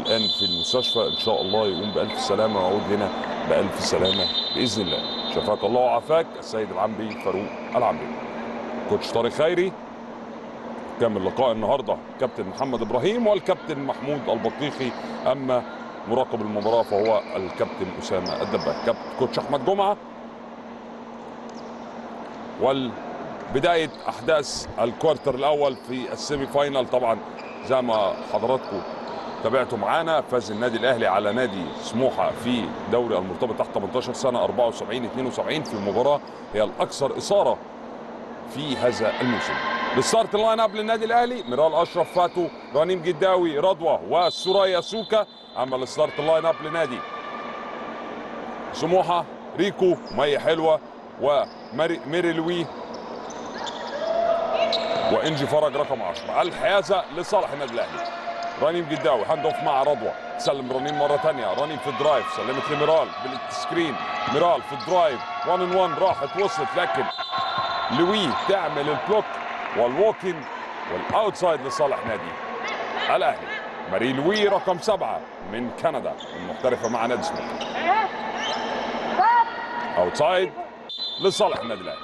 الان في المستشفى ان شاء الله يقوم بالف سلامه ويعود لنا بالف سلامه باذن الله شفاك الله وعافاك السيد العنبي فاروق العنبي كوتش طارق خيري كمل لقاء النهارده كابتن محمد ابراهيم والكابتن محمود البطيخي اما مراقب المباراه فهو الكابتن اسامه الدباك كابتن كوتش احمد جمعه والبدايه احداث الكوارتر الاول في السيمي فاينال طبعا زي ما حضراتكم تابعتوا معانا فاز النادي الاهلي على نادي سموحه في دوري المرتبط تحت 18 سنه 74 72 في المباراه هي الاكثر اثاره في هذا الموسم بالستارت اللاين اب للنادي الاهلي ميرال اشرف فاتو رنيم جداوي رضوى وسوريا سوكا اما الستارت اللاين اب لنادي سموحه ريكو مي حلوه وميري لوي وانجي فرج رقم 10 الحيازه لصالح النادي الاهلي رنيم جداوي هاند اوف مع رضوى سلم رنيم مره ثانيه رنيم في الدرايف سلمت لميرال بالسكرين ميرال في الدرايف 1 ان 1 راحت وصلت لكن لوي تعمل البلوك والووكن والاوتسايد لصالح نادي الاهلي ماري لوي رقم سبعه من كندا المحترفه مع نادي سموحه اوتسايد لصالح النادي الاهلي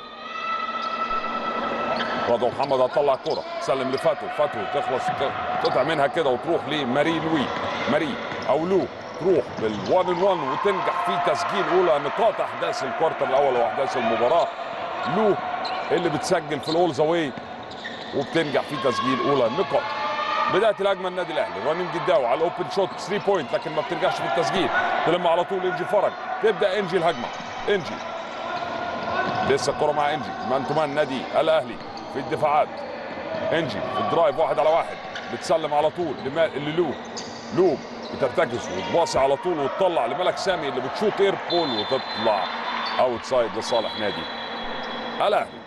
رضا محمد هتطلع كرة سلم لفاتو فاتو تخلص تقطع منها كده وتروح لماري لوي ماري او لو تروح بالوان ان وان وتنجح في تسجيل اولى نقاط احداث الكوارتر الاول واحداث المباراه لو اللي بتسجل في الاول زاوي وبتنجح في تسجيل اولى النقاط بدايه الهجمه النادي الاهلي رنيم جداوي على الاوبن شوت 3 بوينت لكن ما بترجعش في التسجيل تلم على طول انجي فرج تبدا انجي الهجمه انجي لسه الكره مع انجي مان تو مان نادي الاهلي في الدفاعات انجي في الدرايف واحد على واحد بتسلم على طول لما... للو لو بترتكز وتباصي على طول وتطلع لملك سامي اللي بتشوط اير بول وتطلع اوت سايد لصالح نادي الاهلي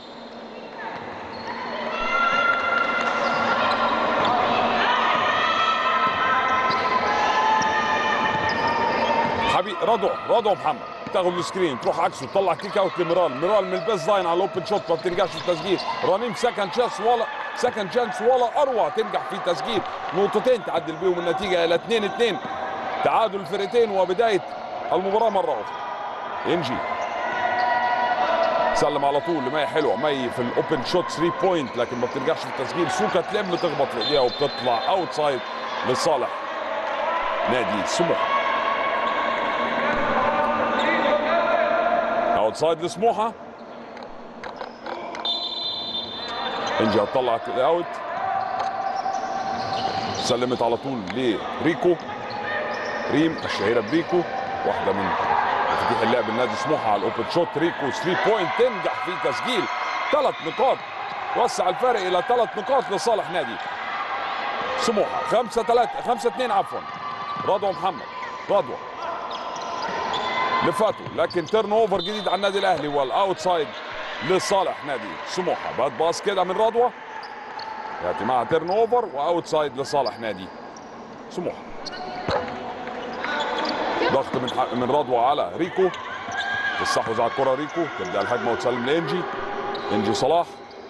حبيب رضوى رضوى محمد تاخد السكرين تروح عكسه تطلع كيك اوت لميرال ميرال من البيس لاين على الاوبن شوت ما بتنجحش في التسجيل رنيم سكند شانس ولا سكند شانس ولا اروع تنجح في تسجيل نقطتين تعدل بيهم النتيجه الى 2 2 تعادل الفرقتين وبدايه المباراه مره اخرى ينجي سلم على طول لمي حلوه مي في الاوبن شوت 3 بوينت لكن ما بتنجحش في التسجيل سوكا تلم تخبط في ايديها وبتطلع اوت سايد لصالح نادي سموحه اوت سايد لسموحه انجي هتطلع اوت سلمت على طول لريكو ريم الشهيره بريكو واحده من مفاتيح اللعب النادي سموحه على الاوبن شوت ريكو 3 بوينت تنجح في تسجيل ثلاث نقاط وسع الفارق الى ثلاث نقاط لصالح نادي سموحه 5 3 5 2 عفوا رضوى محمد رضوى لفاتو لكن تيرن اوفر جديد على النادي الاهلي والاوتسايد لصالح نادي سموحه بات باص كده من رضوى ياتي معها تيرن اوفر واوتسايد لصالح نادي سموحه ضغط من حق من رضوى على ريكو تستحوذ على الكره ريكو تبدا الهجمه وتسلم لانجي انجي صلاح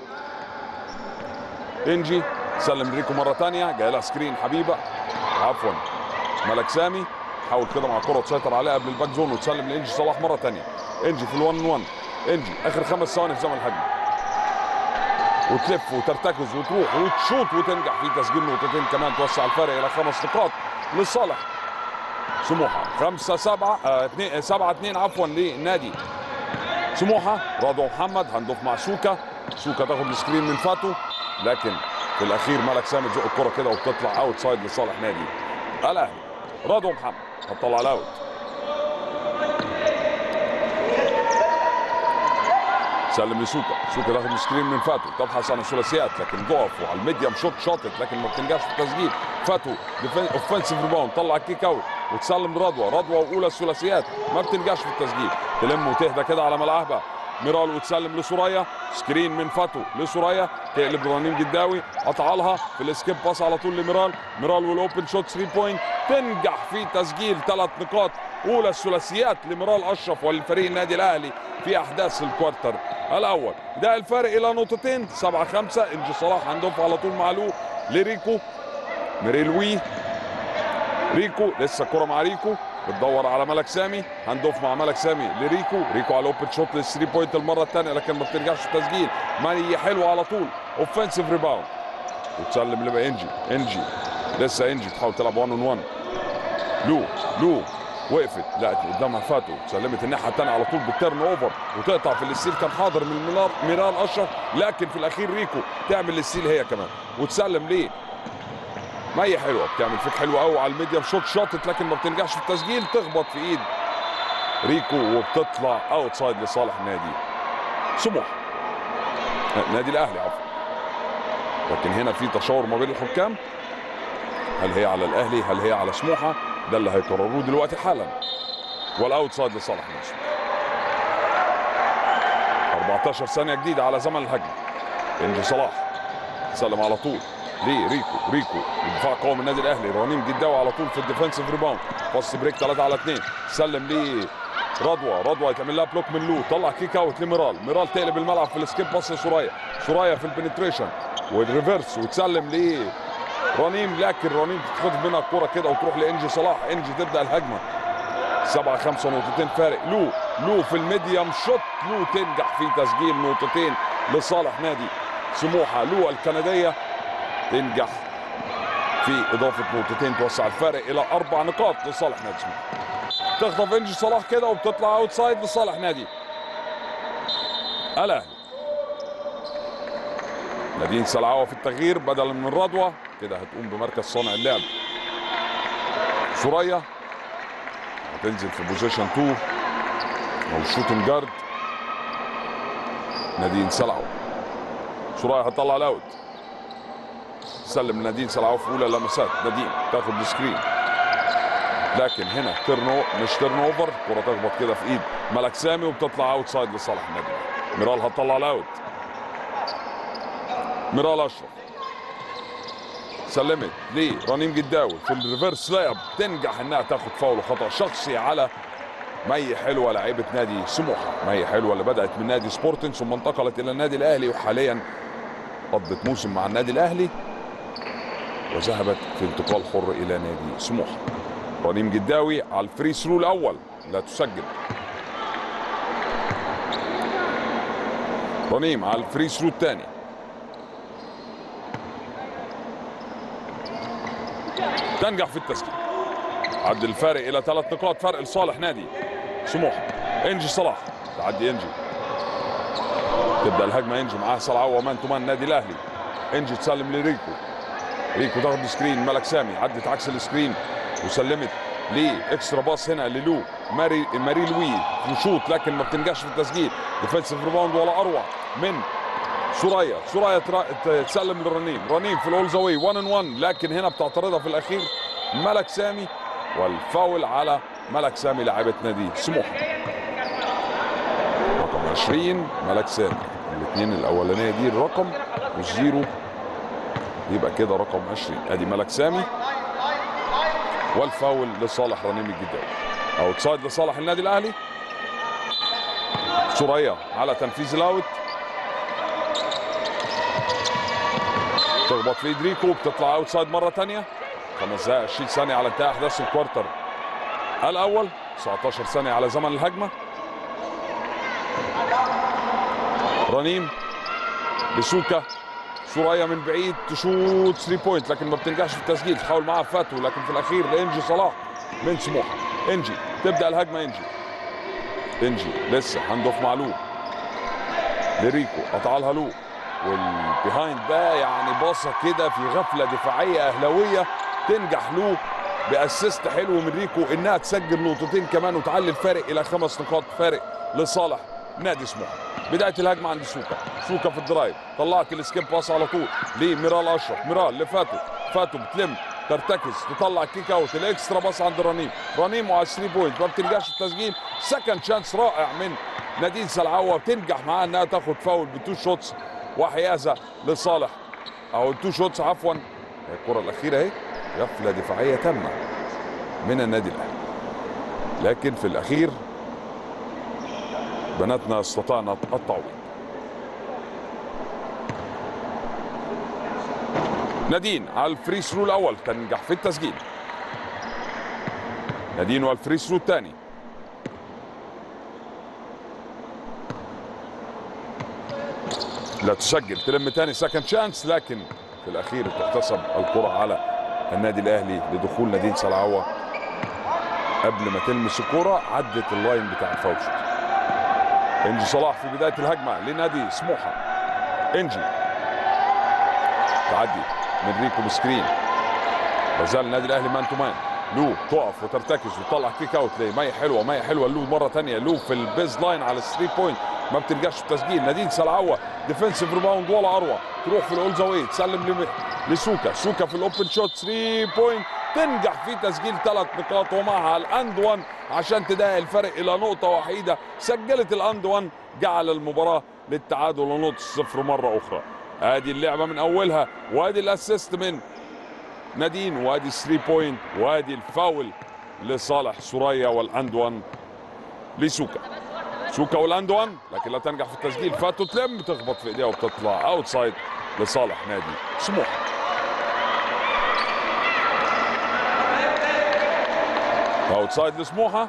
انجي سلم ريكو مره ثانيه جاي لها سكرين حبيبه عفوا ملك سامي حاول كده مع الكره تسيطر عليها قبل الباك زون وتسلم لانجي صلاح مره ثانيه انجي في ال1 1 انجي اخر خمس ثواني في زمن الهجمه وتلف وترتكز وتروح وتشوط وتنجح في تسجيل نقطتين كمان توسع الفارق الى خمس نقاط لصالح سموحه 5 7 2 7 2 عفوا لنادي سموحه رضوى محمد هندوف مع سوكا سوكا تاخد السكرين من فاتو لكن في الاخير ملك سامي تزق الكره كده وبتطلع اوت سايد لصالح نادي الاهلي رضوى محمد هتطلع الاوت سلم لسوكا سوكا تاخد السكرين من فاتو تبحث عن الثلاثيات لكن ضعف وعلى الميديم شوت شاطت لكن ما بتنجحش في التسجيل فاتو اوفنسيف ريباوند طلع كيك اوت وتسلم رضوى رضوى واولى الثلاثيات ما بتنجحش في التسجيل تلم وتهدى كده على ملعبها ميرال وتسلم لسوريا سكرين من فاتو لسوريا تقلب رنيم جداوي قطع لها في السكيب باس على طول لميرال ميرال والاوبن شوت 3 بوينت تنجح في تسجيل ثلاث نقاط اولى الثلاثيات لميرال اشرف وللفريق النادي الاهلي في احداث الكوارتر الاول ده الفارق الى نقطتين 7 5 انجي صلاح هندوف على طول مع لو لريكو ميري لوي ريكو لسه الكره مع ريكو بتدور على ملك سامي هاند اوف مع ملك سامي لريكو ريكو على اوبن شوت للثري بوينت المره الثانيه لكن ما بترجعش التسجيل ماني حلوه على طول اوفنسيف ريباوند وتسلم لبقى انجي انجي لسه انجي تحاول تلعب 1 اون 1 لو لو وقفت لقت قدامها فاتو سلمت الناحيه الثانيه على طول بالتيرن اوفر وتقطع في الستيل كان حاضر من ميرال ميرال اشرف لكن في الاخير ريكو تعمل الستيل هي كمان وتسلم ليه مية حلوه بتعمل فيك حلوه قوي على الميديم شوت شاطت لكن ما بتنجحش في التسجيل تخبط في ايد ريكو وبتطلع اوت سايد لصالح نادي سموحه نادي الاهلي عفوا لكن هنا في تشاور ما بين الحكام هل هي على الاهلي هل هي على سموحه ده اللي هيقرروه دلوقتي حالا والاوت سايد لصالح نادي سموحه 14 ثانيه جديده على زمن الهجمه انجي صلاح سلم على طول ليه ريكو ريكو الدفاع قوي من النادي الاهلي رنيم جداوي على طول في الديفنسيف ريباوند باص بريك 3 على 2 سلم ليه رضوى رضوى يتعمل لها بلوك من لو طلع كيك اوت لميرال ميرال تقلب الملعب في السكيب باص لسوريا سوريا في البنتريشن والريفرس وتسلم ليه رنيم لكن رنيم تتخطف منها الكرة كده وتروح لانجي صلاح انجي تبدا الهجمه 7 5 نقطتين فارق لو لو في الميديم شوت لو تنجح في تسجيل نقطتين لصالح نادي سموحه لو الكنديه تنجح في اضافه نقطتين توسع الفارق الى اربع نقاط لصالح نادي سموحه تخطف انجي صلاح كده وبتطلع اوت سايد لصالح نادي الاهلي نادين سلعوه في التغيير بدلا من رضوى كده هتقوم بمركز صانع اللعب سوريا هتنزل في بوزيشن 2 او شوتنج جارد نادين سلعو سوريا هتطلع الاوت سلم نادين سلعو في اولى لمسات نادين تاخد السكرين لكن هنا ترنو مش تيرن اوفر كرة تخبط كده في ايد ملك سامي وبتطلع اوت سايد لصالح النادي ميرال هتطلع الاوت ميرال اشرف سلمت ليه رنيم جداوي في الريفرس لاعب تنجح انها تاخد فاول خطا شخصي على مي حلوه لاعيبه نادي سموحه مي حلوه اللي بدات من نادي سبورتنج ثم انتقلت الى النادي الاهلي وحاليا قضت موسم مع النادي الاهلي وذهبت في انتقال حر الى نادي سموحه رنيم جداوي على الفري ثرو الاول لا تسجل رنيم على الفري ثرو الثاني تنجح في التسجيل عد الفارق الى ثلاث نقاط فرق لصالح نادي سموحه انجي صلاح تعدي انجي تبدا الهجمه انجي معاها صلاح ومان تو مان النادي الاهلي انجي تسلم لريكو ريكو تاخد سكرين ملك سامي عدت عكس السكرين وسلمت ليه اكسترا باص هنا للو ماري ماري لوي نشوط لكن ما بتنجحش في التسجيل ديفensive ريباوند ولا اروع من سوريا سوريا ترا- تسلم لرنيم رنيم في الاول زاوي 1 ان 1 لكن هنا بتعترضها في الاخير ملك سامي والفاول على ملك سامي لاعبة نادي سموحه رقم 20 ملك سامي الاثنين الاولانيه دي الرقم والزيرو يبقى كده رقم 20 ادي ملك سامي والفاول لصالح رنيم الجداوي اوت سايد لصالح النادي الاهلي سوريا على تنفيذ الاوت تخبط في ادريكو بتطلع اوت سايد مره ثانيه خمس دقائق 20 ثانيه على انتهاء احداث الكوارتر الاول 19 ثانيه على زمن الهجمه رنيم لسوكا سوريا من بعيد تشوت 3 بوينت لكن ما بتنجحش في التسجيل تحاول معاها فاتو لكن في الاخير لانجي صلاح من سموحه انجي تبدا الهجمه انجي انجي لسه هاند اوف مع لو لريكو قطع لها لو والبيهايند بقى يعني باصه كده في غفله دفاعيه اهلاويه تنجح له باسيست حلو من ريكو انها تسجل نقطتين كمان وتعلي الفارق الى خمس نقاط فارق لصالح نادي سموحه بدايه الهجمه عند سوكا سوكا في الدرايف طلعت السكيب باص على طول لميرال اشرف ميرال لفاتو فاتو بتلم ترتكز تطلع كيك اوت الاكسترا باص عند رنيم رنيم وعلى 3 بوينت ما بتنجحش التسجيل سكند شانس رائع من نادين سلعوه تنجح معاها انها تاخد فاول بتو شوتس وحيازه لصالح او التو شوتس عفوا الكره الاخيره اهي غفله دفاعيه تامه من النادي الاهلي لكن في الاخير بناتنا استطعنا التعويض نادين على الفري ثرو الاول تنجح في التسجيل نادين والفري ثرو الثاني لا تسجل تلم تاني سكند شانس لكن في الاخير تحتسب الكره على النادي الاهلي لدخول نادين سلعوه قبل ما تلمس الكره عدت اللاين بتاع الفاول شوت انجي صلاح في بدايه الهجمه لنادي سموحه انجي تعدي من ريكو بسكرين لازال النادي الاهلي مان تو مان لو تقف وترتكز وتطلع كيك اوت ليه مي حلوه مي حلوه لو مره ثانيه لو في البيز لاين على الثري بوينت ما بتنجحش في التسجيل نادين سلعوه ديفنسيف ريباوند ولا اروع تروح في الاول زاويه تسلم لم- لسوكا سوكا في الاوبن شوت 3 بوينت تنجح في تسجيل ثلاث نقاط ومعها الاند 1 عشان تضايق الفرق الى نقطه وحيده سجلت الاند 1 جعل المباراه للتعادل ونقطه الصفر مره اخرى ادي اللعبه من اولها وادي الاسيست من نادين وادي 3 بوينت وادي الفاول لصالح سوريا والاند 1 لسوكا سوكا والاند 1 لكن لا تنجح في التسجيل فاتو تلم تخبط في ايديها وبتطلع اوتسايد لصالح نادي سموحه اوتسايد لسموحه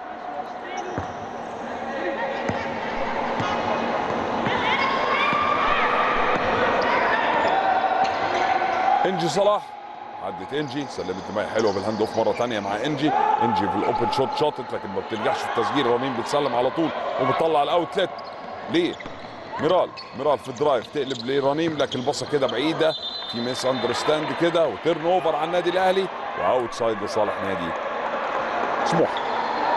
انجي صلاح عدت انجي سلمت دماغ حلوه بالهاند اوف مره ثانيه مع انجي انجي في الاوبن شوت شاطت لكن ما بتنجحش في التسجيل رنين بتسلم على طول وبتطلع الاوتلت ليه ميرال ميرال في الدرايف تقلب لرنيم لكن البصه كده بعيده في ميس اندرستاند كده وتيرن اوفر على النادي الاهلي واوت سايد لصالح نادي سموحه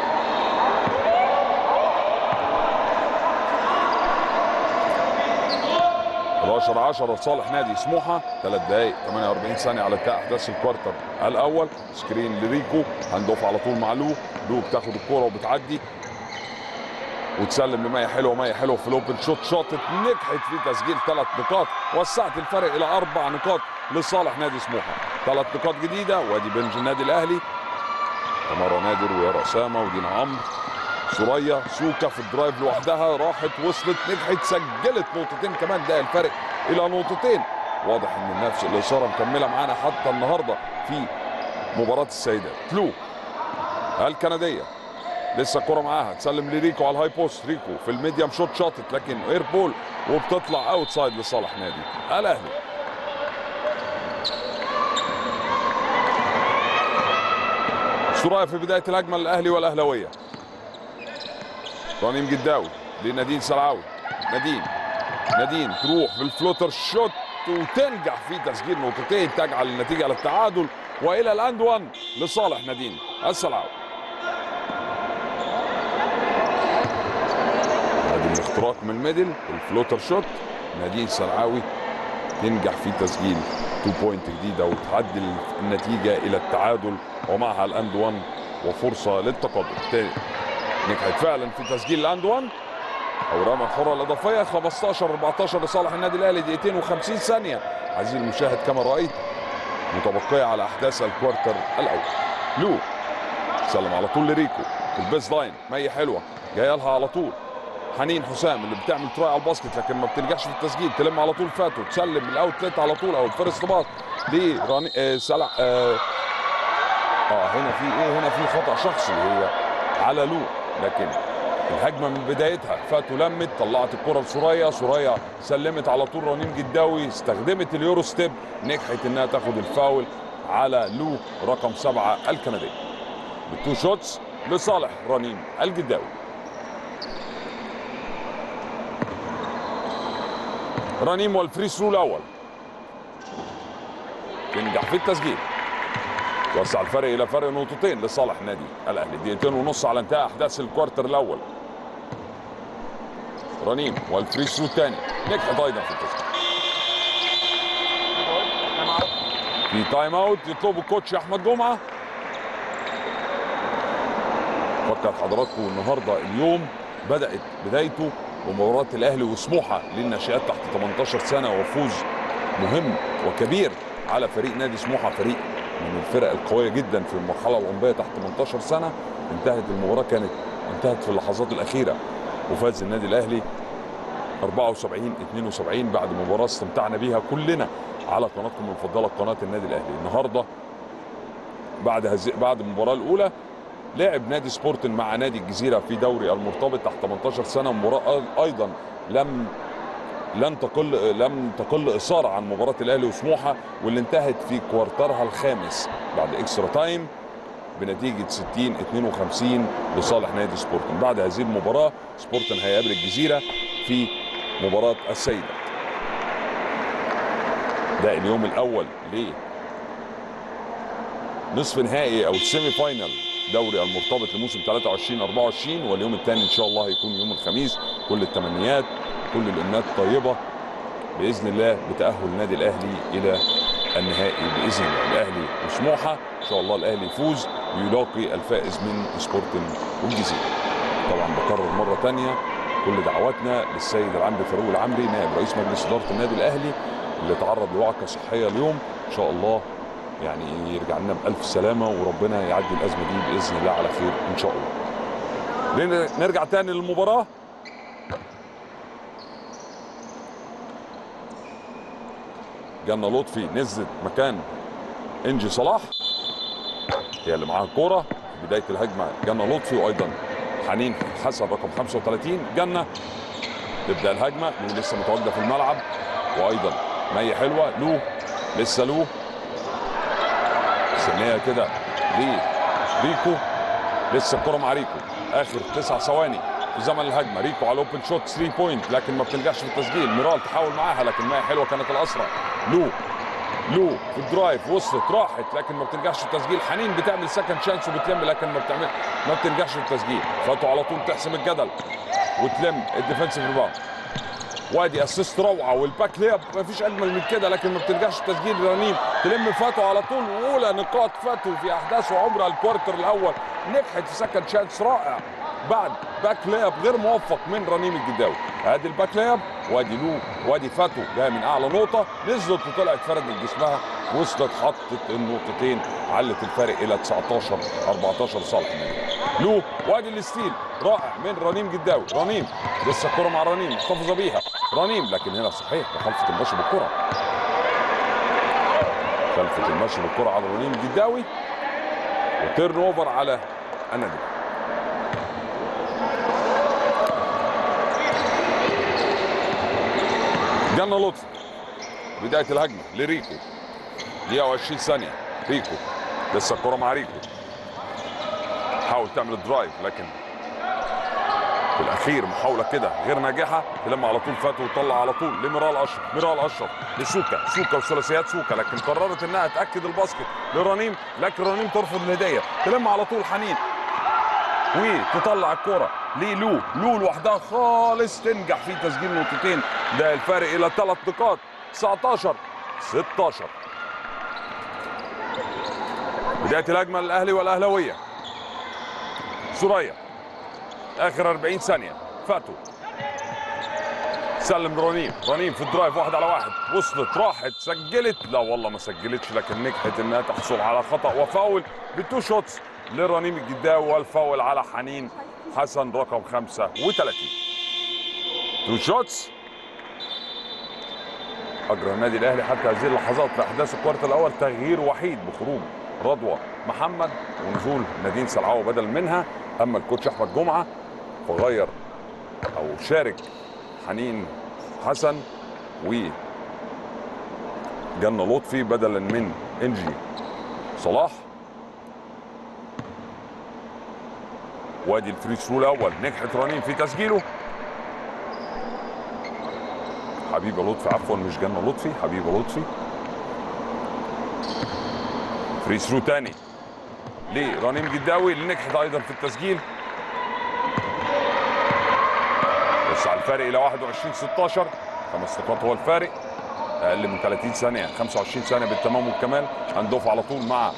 11 10 لصالح نادي سموحه 3 دقائق 48 ثانيه على انتهاء احداث الكوارتر الاول سكرين لريكو هاند اوف على طول مع لو لو بتاخد الكوره وبتعدي وتسلم لمية حلوه مية حلوه في الاوبن شوت شوتت نجحت في تسجيل ثلاث نقاط وسعت الفرق الى اربع نقاط لصالح نادي سموحه ثلاث نقاط جديده وادي بنج النادي الاهلي تمارا نادر ويارا اسامه ودينا عمرو سوريا سوكا في الدرايف لوحدها راحت وصلت نجحت سجلت نقطتين كمان ده الفرق الى نقطتين واضح ان نفس الاثاره مكمله معانا حتى النهارده في مباراه السيدات فلو الكنديه لسه الكره معاها تسلم لريكو على الهاي بوست ريكو في الميديم شوت شاطت لكن اير بول وبتطلع اوت سايد لصالح نادي الاهلي سوريا في بدايه الهجمه الاهلي والاهلاويه رنيم جداوي لنادين سلعاوي نادين نادين تروح بالفلوتر شوت وتنجح في تسجيل نقطتين تجعل النتيجه للتعادل والى الاند 1 لصالح نادين السلعاوي ادي الاختراق من الميدل الفلوتر شوت نادين سلعاوي تنجح في تسجيل 2 بوينت جديده وتعدل النتيجه الى التعادل ومعها الاند 1 وفرصه للتقدم تاني نجحت فعلا في تسجيل الاند 1 او رمى الحره الاضافيه 15 14 لصالح النادي الاهلي دقيقتين و50 ثانيه عزيزي المشاهد كما رايت متبقيه على احداث الكوارتر الاول لو سلم على طول لريكو في البيز لاين مية حلوه جايه لها على طول حنين حسام اللي بتعمل تراي على الباسكت لكن ما بتنجحش في التسجيل تلم على طول فاتو تسلم الاوتلت على طول او الفيرست باس لراني آه سلع آه, اه هنا في ايه هنا في خطا شخصي هي على لو لكن الهجمه من بدايتها فاتو لمت طلعت الكره لسوريا سوريا سلمت على طول رنيم جداوي استخدمت اليورو ستيب نجحت انها تاخد الفاول على لو رقم سبعه الكندي بالتو شوتس لصالح رنيم الجداوي رنيم والفري ثرو الاول تنجح في التسجيل وسع الفرق الى فرق نقطتين لصالح نادي الاهلي دقيقتين ونص على انتهاء احداث الكوارتر الاول رنيم والفري ثرو الثاني نجحت ايضا في التسجيل في تايم اوت يطلبه الكوتش احمد جمعه فكر حضراتكم النهارده اليوم بدات بدايته بمباراه الاهلي وسموحه للناشئات تحت 18 سنه وفوز مهم وكبير على فريق نادي سموحه فريق من الفرق القويه جدا في المرحله العمريه تحت 18 سنه انتهت المباراه كانت انتهت في اللحظات الاخيره وفاز النادي الاهلي 74 72 بعد مباراه استمتعنا بيها كلنا على قناتكم المفضله قناه النادي الاهلي النهارده بعد هز... بعد المباراه الاولى لعب نادي سبورتن مع نادي الجزيره في دوري المرتبط تحت 18 سنه مباراه ايضا لم لن تقل لم تقل اثاره عن مباراه الاهلي وسموحه واللي انتهت في كوارترها الخامس بعد اكسترا تايم بنتيجه 60 52 لصالح نادي سبورتن بعد هذه المباراه سبورتن هيقابل الجزيره في مباراه السيدات ده اليوم الاول ليه نصف نهائي او السيمي فاينل دوري المرتبط لموسم 23 24 واليوم الثاني ان شاء الله هيكون يوم الخميس كل التمنيات كل الامنيات الطيبه باذن الله بتاهل النادي الاهلي الى النهائي باذن الله الاهلي وسموحه ان شاء الله الاهلي يفوز ويلاقي الفائز من سبورتنج والجزيره طبعا بكرر مره ثانيه كل دعواتنا للسيد العمري فاروق العمري نائب رئيس مجلس اداره النادي الاهلي اللي تعرض لوعكه صحيه اليوم ان شاء الله يعني يرجع لنا بالف سلامه وربنا يعدي الازمه دي باذن الله على خير ان شاء الله نرجع تاني للمباراه جنة لطفي نزلت مكان انجي صلاح هي اللي معاها الكوره بدايه الهجمه جنة لطفي وايضا حنين حسن رقم 35 جنة تبدا الهجمه لو لسه متواجده في الملعب وايضا مي حلوه لو لسه لو سنيه كده لريكو لسه الكره مع ريكو اخر تسع ثواني في زمن الهجمه ريكو على الاوبن شوت 3 بوينت لكن ما بتنجحش في التسجيل ميرال تحاول معاها لكن مي حلوه كانت الاسرع لو لو في الدرايف وصلت راحت لكن ما بتنجحش في التسجيل حنين بتعمل سكند شانس وبتلم لكن ما بتعمل ما بتنجحش في التسجيل فاتوا على طول تحسم الجدل وتلم الديفنسيف ريباوند وادي اسيست روعه والباك لياب ما فيش اجمل من كده لكن ما بتنجحش في تسجيل رنيم تلم فاتو على طول واولى نقاط فاتو في احداث وعمرها الكوارتر الاول نجحت في سكند شانس رائع بعد باك لياب غير موفق من رنيم الجداوي ادي الباك لياب وادي لو وادي فاتو جايه من اعلى نقطه نزلت وطلعت فردت جسمها وصلت حطت النقطتين علت الفارق الى 19 14 صالح لو وادي الستيل رائع من رنيم جداوي رنيم لسه الكره مع رنيم محتفظه بيها رنيم لكن هنا صحيح مخالفه المشي بالكره خلفه المشي بالكره على رنيم الجداوي وتيرن اوفر على النادي جنة لطفي بداية الهجمة لريكو دقيقة و20 ثانية ريكو لسه الكرة مع ريكو حاول تعمل الدرايف لكن في الأخير محاولة كده غير ناجحة تلم على طول فاتو وتطلع على طول لميرال أشرف ميرال أشرف لسوكا سوكا وثلاثيات سوكا لكن قررت إنها تأكد الباسكت لرنيم لكن رنيم ترفض الهدية تلم على طول حنين وتطلع الكرة للو لو لوحدها خالص تنجح في تسجيل نقطتين ده الفارق الى ثلاث نقاط 19 16 بداية الهجمة للأهلي والأهلاوية سوريا آخر 40 ثانية فاتوا سلم رنيم رنيم في الدرايف واحد على واحد وصلت راحت سجلت لا والله ما سجلتش لكن نجحت انها تحصل على خطأ وفاول بتو شوتس لرنيم الجداوي والفاول على حنين حسن رقم 35 تو شوتس اجرى النادي الاهلي حتى هذه اللحظات في احداث الكوارت الاول تغيير وحيد بخروج رضوى محمد ونزول نادين سلعاوي بدل منها اما الكوتش احمد جمعه فغير او شارك حنين حسن و جنة لطفي بدلا من انجي صلاح وادي الفري ثرو الاول نجحت رنين في تسجيله حبيبه لطفي عفوا مش جنة لطفي حبيبه لطفي فري ثرو تاني لرنيم جداوي اللي نجحت ايضا في التسجيل بس على الفارق الى 21 16 خمس نقاط هو الفارق اقل من 30 ثانيه 25 ثانيه بالتمام والكمال هندوف على طول مع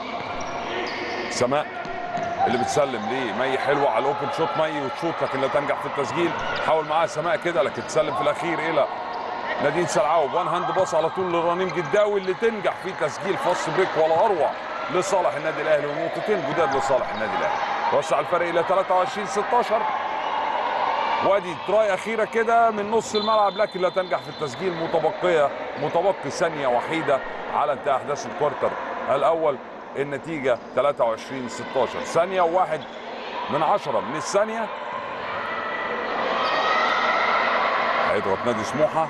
سماء اللي بتسلم لمي حلوه على الاوبن شوت مي وتشوط لكن لا تنجح في التسجيل حاول معاها سماء كده لكن تسلم في الاخير الى نادين سلعاوي وان هاند باص على طول لرنيم جداوي اللي تنجح في تسجيل فاست بريك ولا اروع لصالح النادي الاهلي ونقطتين جداد لصالح النادي الاهلي وسع الفرق الى 23 16 وادي تراي اخيره كده من نص الملعب لكن لا تنجح في التسجيل متبقيه متبقي ثانيه وحيده على انتهاء احداث الكوارتر الاول النتيجه 23 16 ثانيه وواحد من عشرة من الثانيه هيضغط نادي سموحه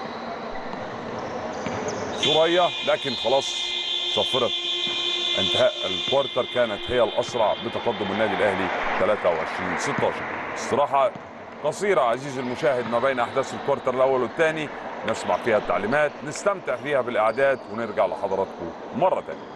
سوريا لكن خلاص صفرت انتهاء الكوارتر كانت هي الاسرع بتقدم النادي الاهلي 23 16 استراحه قصيره عزيزي المشاهد ما بين احداث الكوارتر الاول والثاني نسمع فيها التعليمات نستمتع فيها بالاعداد ونرجع لحضراتكم مره ثانيه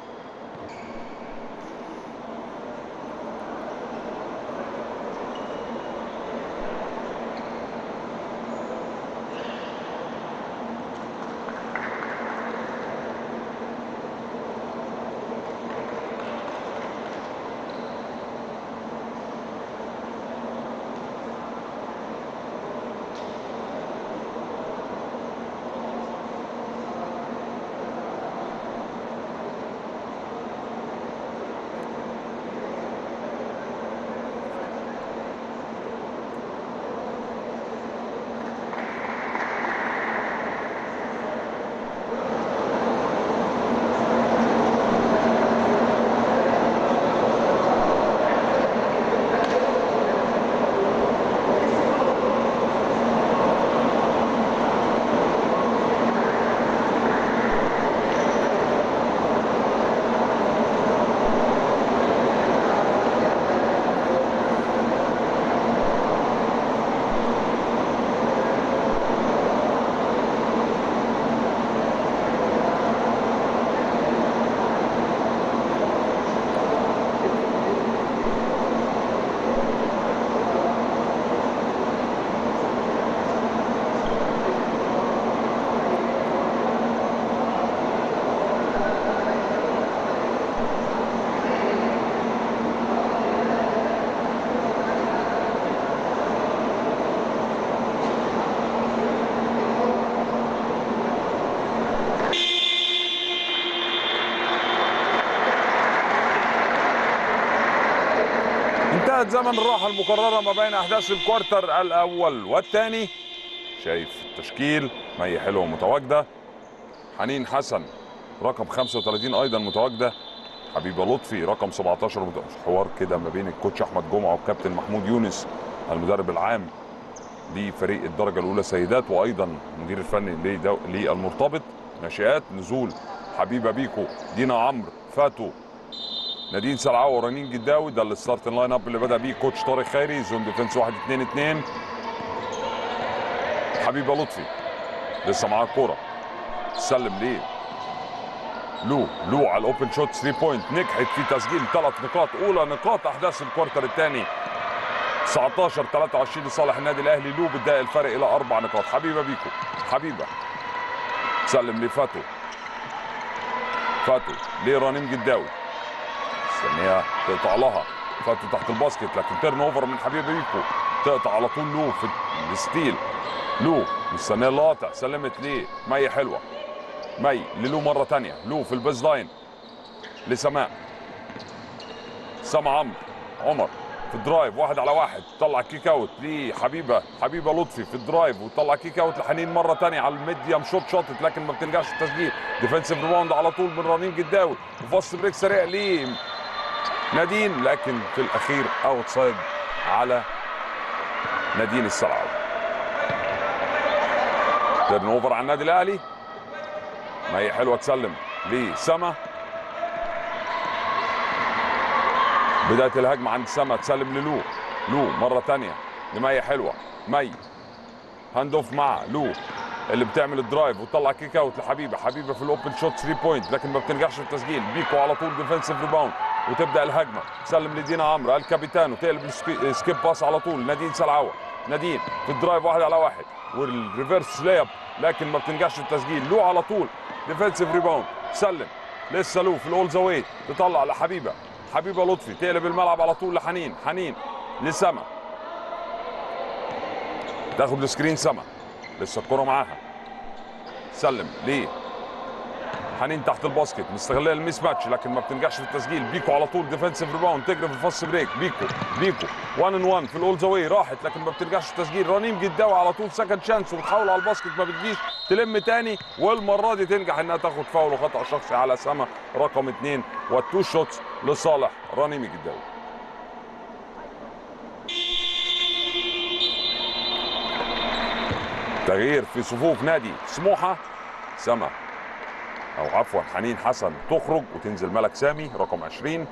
انتهت زمن الراحة المقررة ما بين أحداث الكوارتر الأول والثاني شايف التشكيل مي حلوة متواجدة حنين حسن رقم 35 أيضا متواجدة حبيبة لطفي رقم 17 مت- حوار كده ما بين الكوتش أحمد جمعة والكابتن محمود يونس المدرب العام لفريق الدرجة الأولى سيدات وأيضا المدير الفني لدو- للمرتبط ناشئات نزول حبيبة بيكو دينا عمرو فاتو نادين سلعاوي ورنين جداوي ده الستارت لاين اب اللي بدا بيه كوتش طارق خيري زون ديفنس 1 2 2 حبيبه لطفي لسه معاه الكوره سلم ليه لو لو على الاوبن شوت 3 بوينت نجحت في تسجيل ثلاث نقاط اولى نقاط احداث الكوارتر الثاني 19 23 لصالح النادي الاهلي لو بتضايق الفرق الى اربع نقاط حبيبه بيكو حبيبه سلم لفاتو فاتو لرنيم جداوي مستنيه تقطع لها فاتو تحت الباسكت لكن تيرن اوفر من حبيب بيكو تقطع على طول لو في الستيل لو مستنيه القاطع سلمت ليه مي حلوه مي للو مره تانية لو في البيز لاين لسماء سما عمرو عمر في الدرايف واحد على واحد طلع كيك اوت لحبيبه حبيبه لطفي في الدرايف وطلع كيك اوت لحنين مره تانية على الميديم شوت شوتت لكن ما بتنجحش التسجيل ديفensive ريباوند على طول من رنين جداوي وفاست بريك سريع ليه نادين لكن في الاخير اوت سايد على نادين السلعاوي تيرن اوفر على النادي الاهلي ما هي حلوه تسلم لسما بدايه الهجمه عند سما تسلم للو لو مره تانية لمي حلوه مي هاند اوف مع لو اللي بتعمل الدرايف وتطلع كيك اوت لحبيبه حبيبه في الاوبن شوت 3 بوينت لكن ما بتنجحش في التسجيل بيكو على طول ديفensive ريباوند وتبدا الهجمه سلم لدينا عمرو الكابيتانو تقلب السكي- سكيب باس على طول نادين سلعوه نادين في الدرايف واحد على واحد والريفرس لياب لكن ما بتنجحش في التسجيل لو على طول ديفensive ريباوند سلم لسه لو في الاول ذا واي تطلع لحبيبه حبيبه لطفي تقلب الملعب على طول لحنين حنين لسما تاخد السكرين سما لسه الكره معاها سلم ليه حنين تحت الباسكت مستغليه الميس ماتش لكن ما بتنجحش في التسجيل بيكو على طول ديفensive ريباوند تجري في الفاست بريك بيكو بيكو 1 ان 1 في الاول ذا واي راحت لكن ما بتنجحش في التسجيل رنيم جداوي على طول سكند شانس وبتحاول على الباسكت ما بتجيش تلم تاني والمره دي تنجح انها تاخد فاول وخطا شخصي على سما رقم اثنين والتو شوتس لصالح رنيم الجداوي تغيير في صفوف نادي سموحه سما او عفوا حنين حسن تخرج وتنزل ملك سامي رقم 20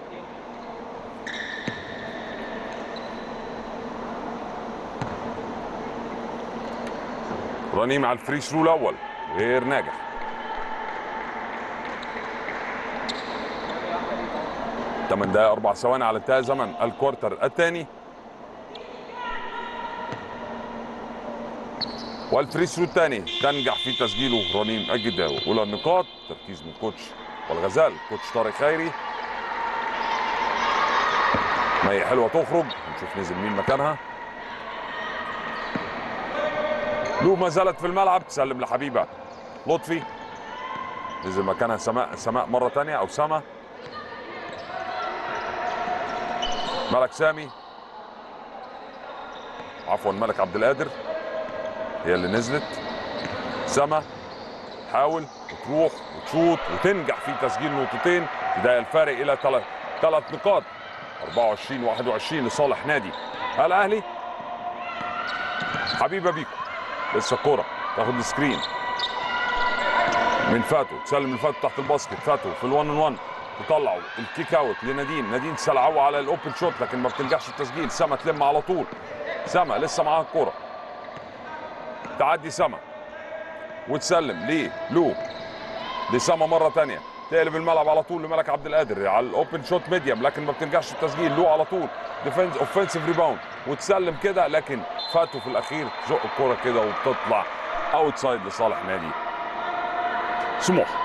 رنيم على الفري ثرو الاول غير ناجح ثمان دقائق اربع ثواني على انتهاء زمن الكوارتر الثاني والفري ثرو الثاني تنجح في تسجيله رنيم الجداوي اولى النقاط تركيز من كوتش والغزال كوتش طارق خيري مي حلوه تخرج نشوف نزل مين مكانها لو ما زالت في الملعب تسلم لحبيبه لطفي نزل مكانها سماء سماء مره ثانيه او سما ملك سامي عفوا ملك عبد القادر هي اللي نزلت سما تحاول وتروح وتشوط وتنجح في تسجيل نقطتين بداية الفارق الى ثلاث ثلاث نقاط 24 21 لصالح نادي الاهلي حبيبه بيكو لسه الكوره تاخد السكرين من فاتو تسلم لفاتو تحت الباسكت فاتو في الون 1 تطلعوا الكيك اوت لنادين نادين تسلعوه على الاوبن شوت لكن ما بتنجحش التسجيل سما تلم على طول سما لسه معاها الكوره تعدي سما وتسلم ليه لو لسما مره تانية تقلب الملعب على طول لملك عبد القادر على الاوبن شوت ميديم لكن ما بتنجحش التسجيل له على طول ديفنس اوفنسيف ريباوند وتسلم كده لكن فاتوا في الاخير تزق الكوره كده وبتطلع اوت سايد لصالح نادي سموحه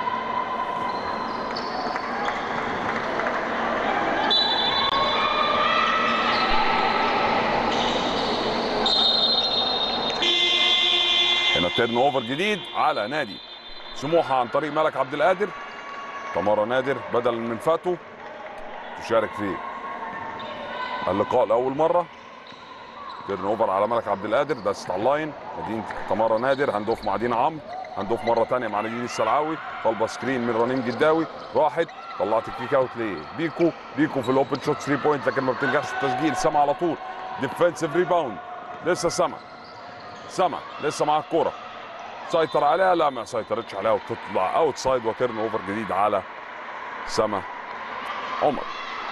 هنا تيرن اوفر جديد على نادي سموحه عن طريق ملك عبد القادر تمارا نادر بدلا من فاتو تشارك في اللقاء لاول مره تيرن اوفر على ملك عبد القادر دست على اللاين مدينه تمارا نادر هندوف مع دينا عمرو هندوف مره ثانيه مع نادين السلعاوي طالبه سكرين من رنيم جداوي راحت طلعت الكيك اوت ليه بيكو بيكو في الاوبن شوت 3 بوينت لكن ما بتنجحش في التسجيل سما على طول ديفensive ريباوند لسه سما سما لسه معاه الكوره سيطر عليها لا ما سيطرتش عليها وتطلع اوت سايد وتيرن اوفر جديد على سما عمر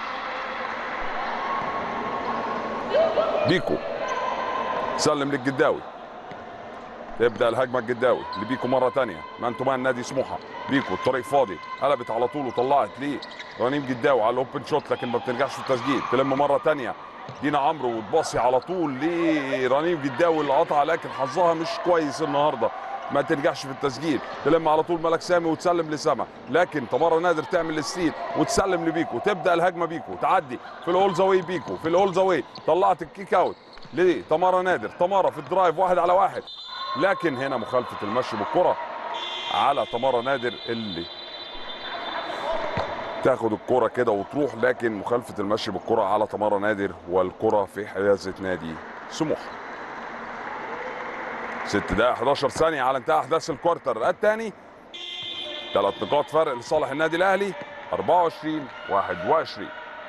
بيكو سلم للجداوي تبدا الهجمه الجداوي لبيكو مره ثانيه مان تو مان نادي سموحه بيكو الطريق فاضي قلبت على طول وطلعت ليه رنيم جداوي على الاوبن شوت لكن ما بتنجحش في التسجيل تلم مره ثانيه دينا عمرو وتباصي على طول لرنيم جداوي اللي قطع لكن حظها مش كويس النهارده ما تنجحش في التسجيل تلم على طول ملك سامي وتسلم لسما لكن تمارا نادر تعمل الستيل وتسلم لبيكو تبدا الهجمه بيكو تعدي في الاول زاوي بيكو في الاول زاوي طلعت الكيك اوت لتمارا نادر تمارا في الدرايف واحد على واحد لكن هنا مخالفه المشي بالكره على تمارا نادر اللي تاخد الكرة كده وتروح لكن مخالفة المشي بالكرة على تمارا نادر والكرة في حيازة نادي سموحة ست دقائق 11 ثانية على انتهاء أحداث الكوارتر الثاني ثلاث نقاط فرق لصالح النادي الأهلي 24 21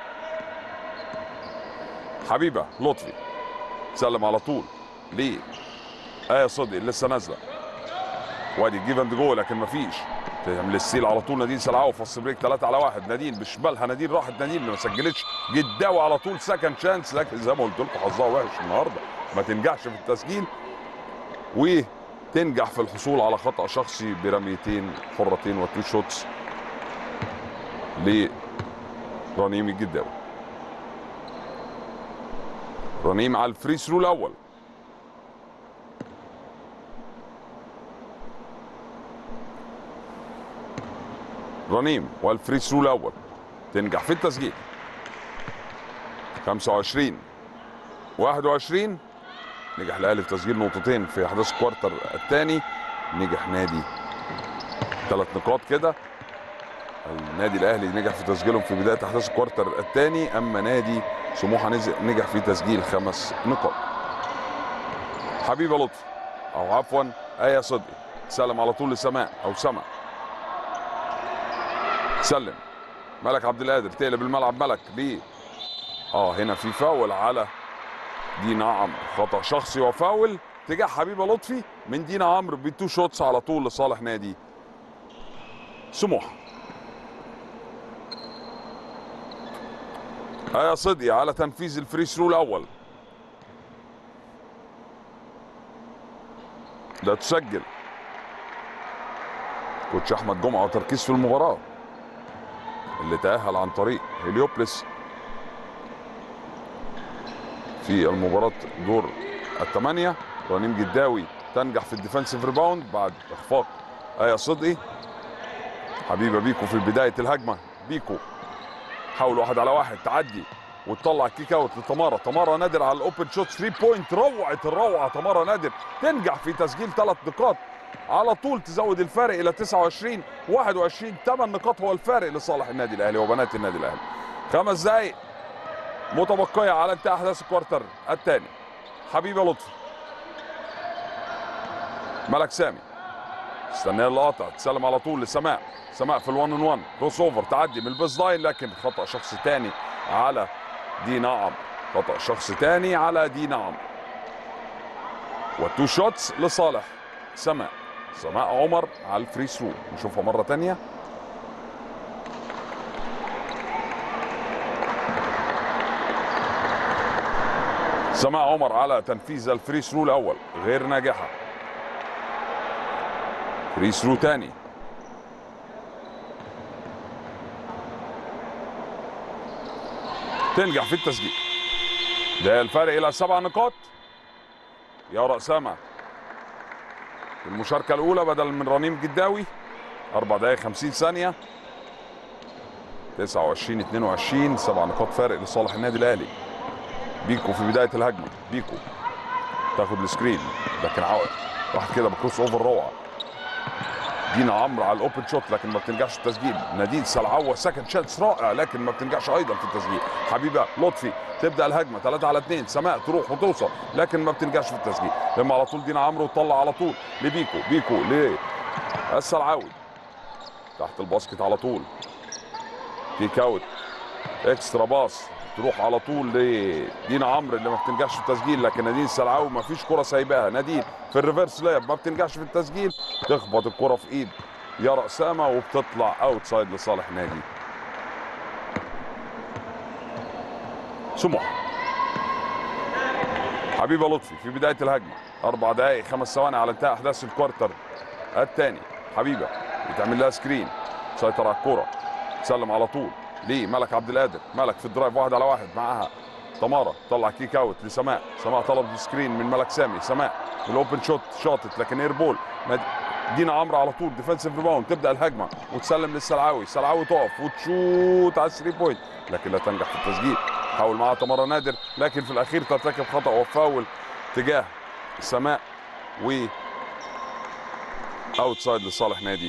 حبيبة لطفي سلم على طول ليه آية صدقي لسه نازلة وادي جيف اند جو لكن مفيش تعمل السيل على طول نادين سلعاوي فص بريك 3 على 1 نادين بشمالها نادين راحت نادين اللي ما سجلتش جداوي على طول سكند شانس لكن زي ما قلت لكم حظها وحش النهارده ما تنجحش في التسجيل وتنجح في الحصول على خطا شخصي برميتين حرتين وتو شوتس لرنيم الجداوي رنيم على الفري ثرو الاول رنيم والفري ثرو الاول تنجح في التسجيل 25 21 نجح الاهلي في تسجيل نقطتين في احداث الكوارتر الثاني نجح نادي ثلاث نقاط كده النادي الاهلي نجح في تسجيلهم في بدايه احداث الكوارتر الثاني اما نادي سموحه نزل- نجح في تسجيل خمس نقاط حبيبه لطفي او عفوا ايه صدقي سلم على طول لسماء او سما سلم ملك عبد القادر تقلب الملعب ملك ليه اه هنا في فاول على دينا عمرو خطا شخصي وفاول تجاه حبيبه لطفي من دينا عمرو بتو شوتس على طول لصالح نادي سموحه آية صدقي على تنفيذ الفري ثرو الاول لا تسجل كوتش احمد جمعه وتركيز في المباراه اللي تاهل عن طريق هليوبلس في المباراة دور الثمانية رنيم جداوي تنجح في الديفنسيف ريباوند بعد اخفاق آية صدقي حبيبة بيكو في بداية الهجمة بيكو حاول واحد على واحد تعدي وتطلع كيك اوت لتمارا تمارا نادر على الاوبن شوت 3 بوينت روعه الروعه تمارا نادر تنجح في تسجيل ثلاث نقاط على طول تزود الفارق الى 29 21 8 نقاط هو الفارق لصالح النادي الاهلي وبنات النادي الاهلي خمس دقائق متبقيه على انتهاء احداث الكوارتر الثاني حبيبه لطفي ملك سامي استنى اللقطه تسلم على طول لسماء سماء في الوان ان وان كروس اوفر تعدي من البيس لاين لكن خطا شخص ثاني على دينا عمرو خطا شخص ثاني على دينا عمرو والتو شوتس لصالح سماء سماء عمر على الفري ثرو نشوفها مره ثانيه سماء عمر على تنفيذ الفري ثرو الاول غير ناجحه فري ثرو ثاني تنجح في التسجيل ده الفرق الى سبع نقاط يارا اسامه المشاركه الاولى بدل من رنيم جداوي اربع دقائق 50 ثانيه 29 22 سبع نقاط فارق لصالح النادي الاهلي بيكو في بدايه الهجمه بيكو تاخد السكرين لكن عوض واحد كده بكروس اوفر روعه دينا عمرو على الاوبن شوت لكن ما بتنجحش في التسجيل نادين سلعوه سكند شانس رائع لكن ما بتنجحش ايضا في التسجيل حبيبه لطفي تبدا الهجمه 3 على 2 سماء تروح وتوصل لكن ما بتنجحش في التسجيل لما على طول دينا عمرو تطلع على طول لبيكو بيكو ل السلعاوي تحت الباسكت على طول كيك اوت اكسترا باص تروح على طول لدينا عمرو اللي ما بتنجحش في التسجيل لكن نادين السلعاوي ما فيش كره سايباها نادين في الريفرس لاب ما بتنجحش في التسجيل تخبط الكره في ايد يارا اسامه وبتطلع اوتسايد لصالح نادي سموحه حبيبه لطفي في بدايه الهجمه اربع دقائق خمس ثواني على انتهاء احداث الكوارتر الثاني حبيبه بتعمل لها سكرين تسيطر على الكره تسلم على طول ليه ملك عبد القادر ملك في الدرايف واحد على واحد معاها تمارا طلع كيك اوت لسماء سماء طلب سكرين من ملك سامي سماء الاوبن شوت شاطت لكن اير بول دينا عمرو على طول ديفensive ريباوند تبدا الهجمه وتسلم للسلعاوي السلعاوي تقف وتشوت على 3 بوينت لكن لا تنجح في التسجيل حاول معاها تمارا نادر لكن في الاخير ترتكب خطا وفاول تجاه سماء و اوتسايد لصالح نادي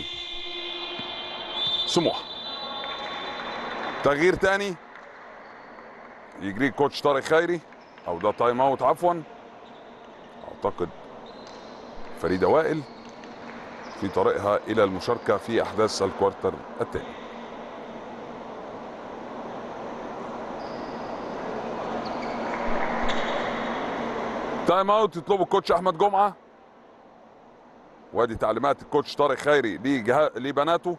سموحه تغيير تاني يجري كوتش طارق خيري او ده تايم اوت عفوا اعتقد فريده وائل في طريقها الى المشاركه في احداث الكوارتر الثاني تايم اوت يطلبه الكوتش احمد جمعه وادي تعليمات الكوتش طارق خيري لجها... لبناته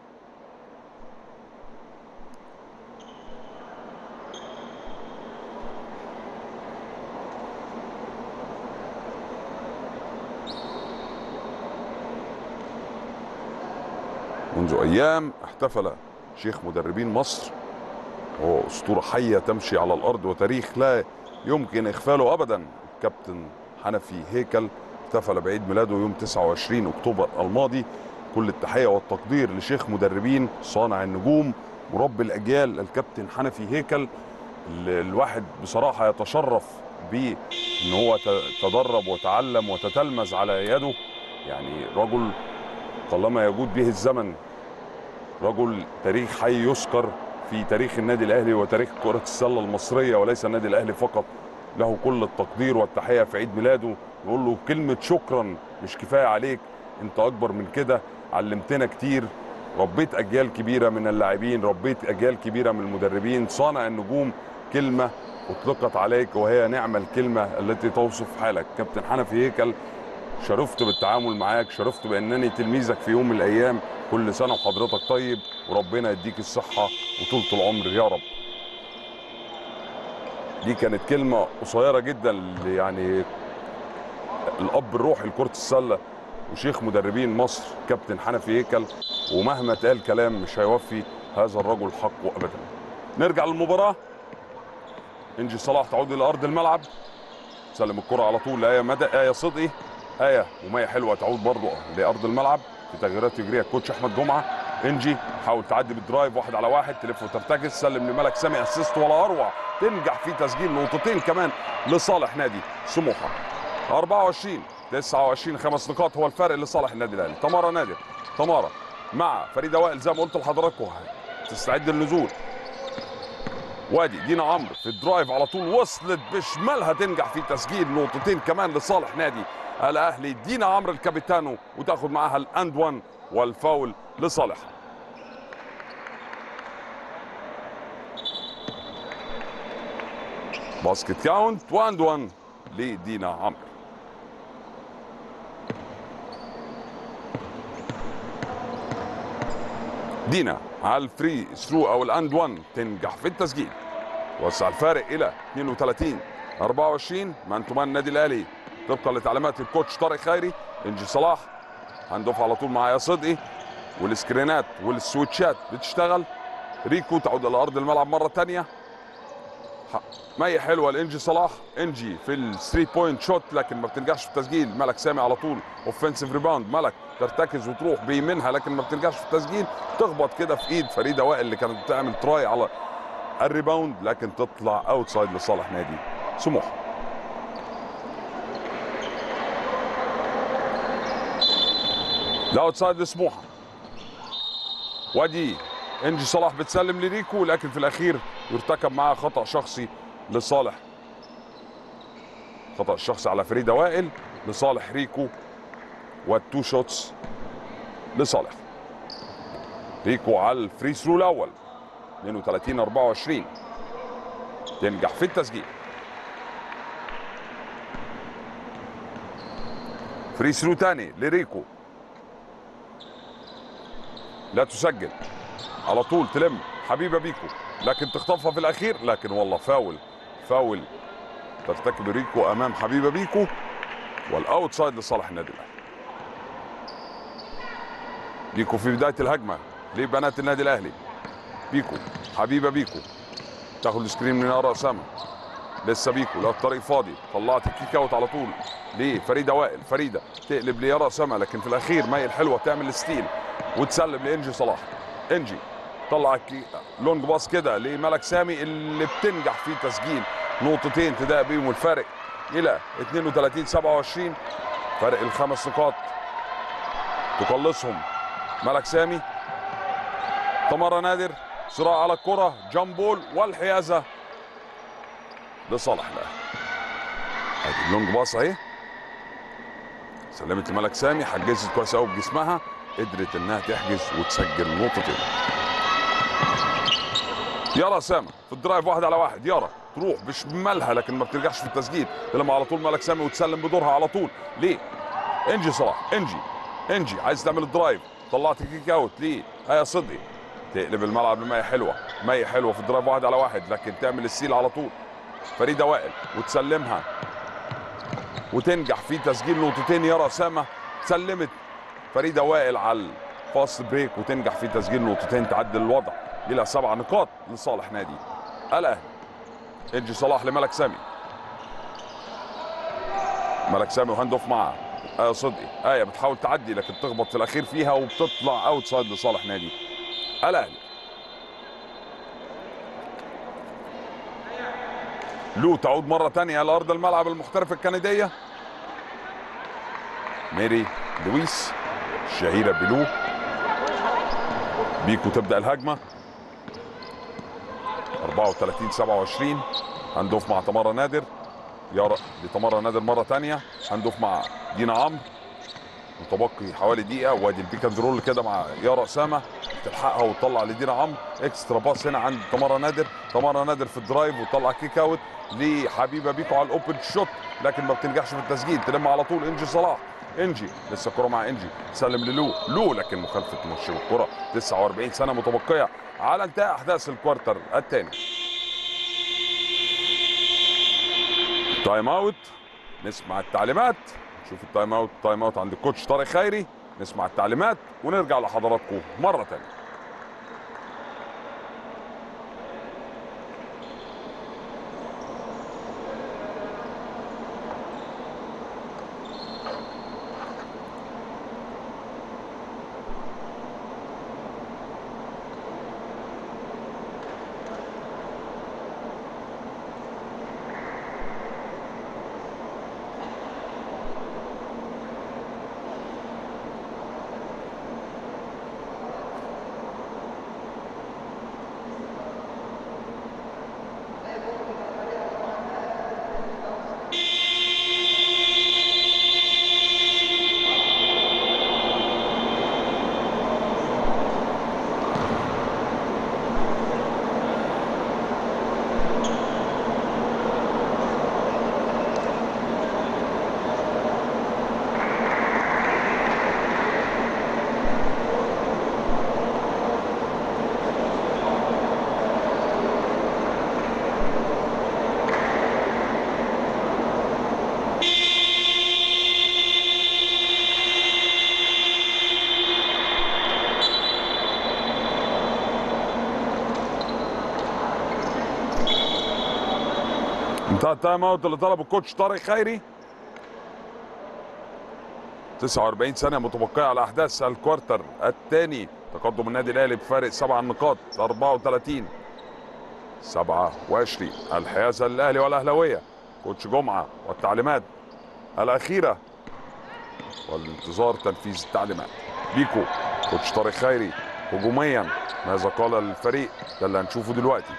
منذ ايام احتفل شيخ مدربين مصر وهو اسطوره حيه تمشي على الارض وتاريخ لا يمكن اغفاله ابدا الكابتن حنفي هيكل احتفل بعيد ميلاده يوم 29 اكتوبر الماضي كل التحيه والتقدير لشيخ مدربين صانع النجوم مربي الاجيال الكابتن حنفي هيكل اللي الواحد بصراحه يتشرف بيه ان هو ت- تدرب وتعلم وتتلمذ على يده يعني رجل قلما يجود به الزمن رجل تاريخ حي يذكر في تاريخ النادي الاهلي وتاريخ كره السله المصريه وليس النادي الاهلي فقط له كل التقدير والتحيه في عيد ميلاده نقول له كلمه شكرا مش كفايه عليك انت اكبر من كده علمتنا كتير ربيت اجيال كبيره من اللاعبين ربيت اجيال كبيره من المدربين صانع النجوم كلمه اطلقت عليك وهي نعم الكلمه التي توصف حالك كابتن حنفي هيكل شرفت بالتعامل معاك شرفت بانني تلميذك في يوم من الايام كل سنه وحضرتك طيب وربنا يديك الصحه وطولة العمر يا رب دي كانت كلمه قصيره جدا ل- يعني الاب الروحي لكره السله وشيخ مدربين مصر كابتن حنفي هيكل ومهما اتقال كلام مش هيوفي هذا الرجل حقه ابدا نرجع للمباراه انجي صلاح تعود الى ارض الملعب سلم الكره على طول لايه مدى ايه صدقي ايه ومية حلوه تعود برضه لارض الملعب في تغييرات يجريها الكوتش احمد جمعه انجي حاول تعدي بالدرايف واحد على واحد تلف وترتكز سلم لملك سامي اسيست ولا اروع تنجح في تسجيل نقطتين كمان لصالح نادي سموحه 24 29 خمس نقاط هو الفارق لصالح النادي الاهلي تمارا نادر تمارا مع فريده وائل زي ما قلت لحضراتكم تستعد للنزول وادي دينا عمرو في الدرايف على طول وصلت بشمالها تنجح في تسجيل نقطتين كمان لصالح نادي الاهلي دينا عمرو الكابيتانو وتاخد معاها الاند 1 والفاول لصالحها باسكت كاونت واند 1 لدينا عمرو دينا على الفري ثرو او الاند 1 تنجح في التسجيل وسع الفارق الى 32 24 مان تو مان النادي الاهلي طبقا لتعليمات الكوتش طارق خيري انجي صلاح هندوف على طول مع يا صدقي والسكرينات والسويتشات بتشتغل ريكو تعود الى ارض الملعب مره ثانيه مي حلوه لانجي صلاح انجي في الثري بوينت شوت لكن ما بتنجحش في التسجيل ملك سامي على طول اوفنسيف ريباوند ملك ترتكز وتروح بيمينها لكن ما بتنجحش في التسجيل تخبط كده في ايد فريده وائل اللي كانت بتعمل تراي على الريباوند لكن تطلع اوتسايد لصالح نادي سموحه ده اوتسايد لسموحه وادي انجي صلاح بتسلم لريكو لكن في الاخير يرتكب معاه خطا شخصي لصالح خطا شخصي على فريده وائل لصالح ريكو والتو شوتس لصالح ريكو على الفري ثرو الاول 32 24 تنجح في التسجيل فري ثرو تاني لريكو لا تسجل على طول تلم حبيبه بيكو لكن تخطفها في الاخير لكن والله فاول فاول ترتكب ريكو امام حبيبه بيكو والاوتسايد لصالح النادي الاهلي بيكو في بدايه الهجمه لبنات النادي الاهلي بيكو حبيبه بيكو تاخد السكرين من ورا اسامه لسه بيكو لا الطريق فاضي طلعت الكيك اوت على طول ليه فريده وائل فريده تقلب ليارا اسامه لكن في الاخير مي الحلوه تعمل ستيل وتسلم لانجي صلاح انجي طلع الكي- لونج باص كده لملك سامي اللي بتنجح في تسجيل نقطتين تضايق بيهم الفارق الى 32 27 فرق الخمس نقاط تقلصهم ملك سامي تمارا نادر صراع على الكرة جامبول والحيازة لصالح الاهلي ادي اللونج باص اهي سلمت لملك سامي حجزت كويس قوي بجسمها قدرت انها تحجز وتسجل نقطتين يارا سامة في الدرايف واحد على واحد يارا تروح بشمالها لكن ما بترجعش في التسجيل تلم على طول ملك سامي وتسلم بدورها على طول ليه انجي صلاح انجي انجي عايز تعمل الدرايف طلعت الكيك اوت ليه هيا صدقي تقلب الملعب لمية حلوه مية حلوه في الدرايف واحد على واحد لكن تعمل السيل على طول فريده وائل وتسلمها وتنجح في تسجيل نقطتين يارا سامة سلمت فريده وائل على الفاست بريك وتنجح في تسجيل نقطتين تعدل الوضع الى سبع نقاط لصالح نادي الاهلي انجي صلاح لملك سامي ملك سامي وهاند اوف معاه آية صدقي آية بتحاول تعدي لكن تخبط في الأخير فيها وبتطلع أوت سايد لصالح نادي الأهلي لو تعود مرة تانية على أرض الملعب المحترفة الكندية ميري لويس الشهيره بلو بيكو تبدا الهجمه 34 27 هندوف مع تمارا نادر يارا لتمارا نادر مره ثانيه هندوف مع دينا عمرو متبقي حوالي دقيقه وادي البيك اند رول كده مع يارا اسامه تلحقها وتطلع لدينا عمرو اكسترا باس هنا عند تمارا نادر تمارا نادر في الدرايف وتطلع كيك اوت لحبيبه بيكو على الاوبن شوت لكن ما بتنجحش في التسجيل تلم على طول انجي صلاح انجي لسه الكره مع انجي سلم للو لو لكن مخالفه تمشي الكره 49 سنه متبقيه على انتهاء احداث الكوارتر الثاني تايم اوت نسمع التعليمات نشوف التايم اوت تايم اوت عند الكوتش طارق خيري نسمع التعليمات ونرجع لحضراتكم مره ثانيه انتهى التايم اوت اللي طلبه الكوتش طارق خيري 49 ثانية متبقية على أحداث الكوارتر الثاني تقدم النادي الأهلي بفارق سبع نقاط 34 27 الحيازة للأهلي والأهلاوية كوتش جمعة والتعليمات الأخيرة والانتظار تنفيذ التعليمات بيكو كوتش طارق خيري هجوميا ماذا قال الفريق ده اللي هنشوفه دلوقتي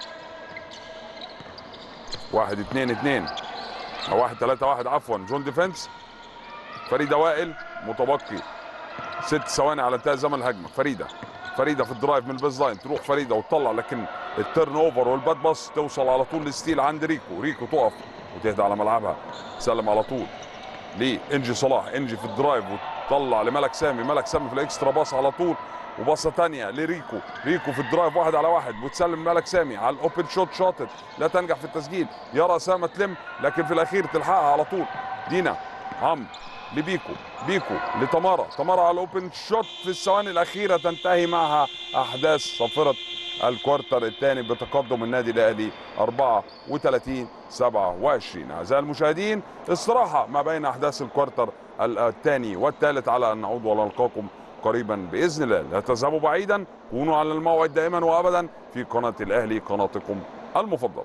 واحد اتنين اتنين او واحد تلاتة واحد عفوا جون ديفنس فريدة وائل متبقي ست ثواني على انتهاء زمن الهجمة فريدة فريدة في الدرايف من البيز لاين تروح فريدة وتطلع لكن التيرن اوفر والباد باص توصل على طول للستيل عند ريكو ريكو تقف وتهدى على ملعبها تسلم على طول ليه انجي صلاح انجي في الدرايف وتطلع لملك سامي ملك سامي في الاكسترا باص على طول وباصه ثانيه لريكو ريكو في الدرايف واحد على واحد وتسلم ملك سامي على الاوبن شوت شاطت لا تنجح في التسجيل يرى اسامه تلم لكن في الاخير تلحقها على طول دينا عمرو لبيكو بيكو لتمارا تمارا على الاوبن شوت في الثواني الاخيره تنتهي معها احداث صافره الكوارتر الثاني بتقدم النادي الاهلي 34 27 اعزائي المشاهدين استراحه ما بين احداث الكوارتر الثاني والثالث على ان نعود ونلقاكم قريبا باذن الله لا تذهبوا بعيدا كونوا على الموعد دائما وابدا في قناه الاهلي قناتكم المفضله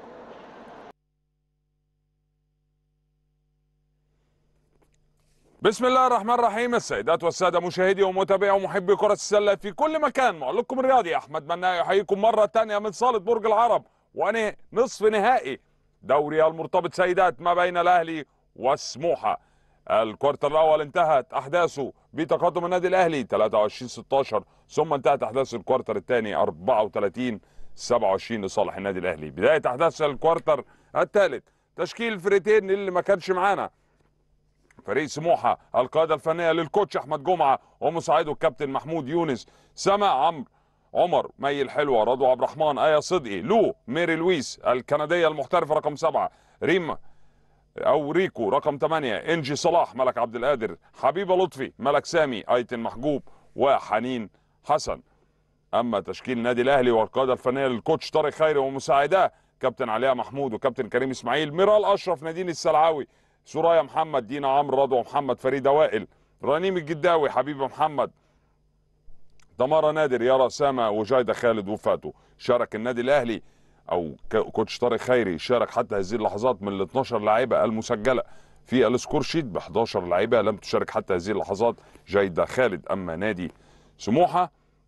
بسم الله الرحمن الرحيم السيدات والساده مشاهدي ومتابعي ومحبي كره السله في كل مكان معلقكم الرياضي احمد مناع يحييكم مره ثانيه من صاله برج العرب وانا نصف نهائي دوري المرتبط سيدات ما بين الاهلي وسموحه الكوارتر الاول انتهت احداثه بتقدم النادي الاهلي 23 16 ثم انتهت احداث الكوارتر الثاني 34 27 لصالح النادي الاهلي بدايه احداث الكوارتر الثالث تشكيل الفريقين اللي ما كانش معانا فريق سموحه القياده الفنيه للكوتش احمد جمعه ومساعده الكابتن محمود يونس سما عمرو عمر مي الحلوه رضوى عبد الرحمن ايا صدقي لو ميري لويس الكنديه المحترفه رقم سبعه ريما او ريكو رقم 8 انجي صلاح ملك عبد القادر حبيبه لطفي ملك سامي ايتن محجوب وحنين حسن اما تشكيل النادي الاهلي والقياده الفنيه للكوتش طارق خيري ومساعداه كابتن علياء محمود وكابتن كريم اسماعيل ميرال اشرف نادين السلعاوي سوريا محمد دينا عمرو رضوى محمد فريده وائل رنيم الجداوي حبيبه محمد تمارا نادر يارا سامة وجايدة خالد وفاتو شارك النادي الاهلي او كوتش طارق خيري شارك حتى هذه اللحظات من ال 12 لاعيبه المسجله في السكور شيت ب 11 لعيبه لم تشارك حتى هذه اللحظات جيده خالد اما نادي سموحه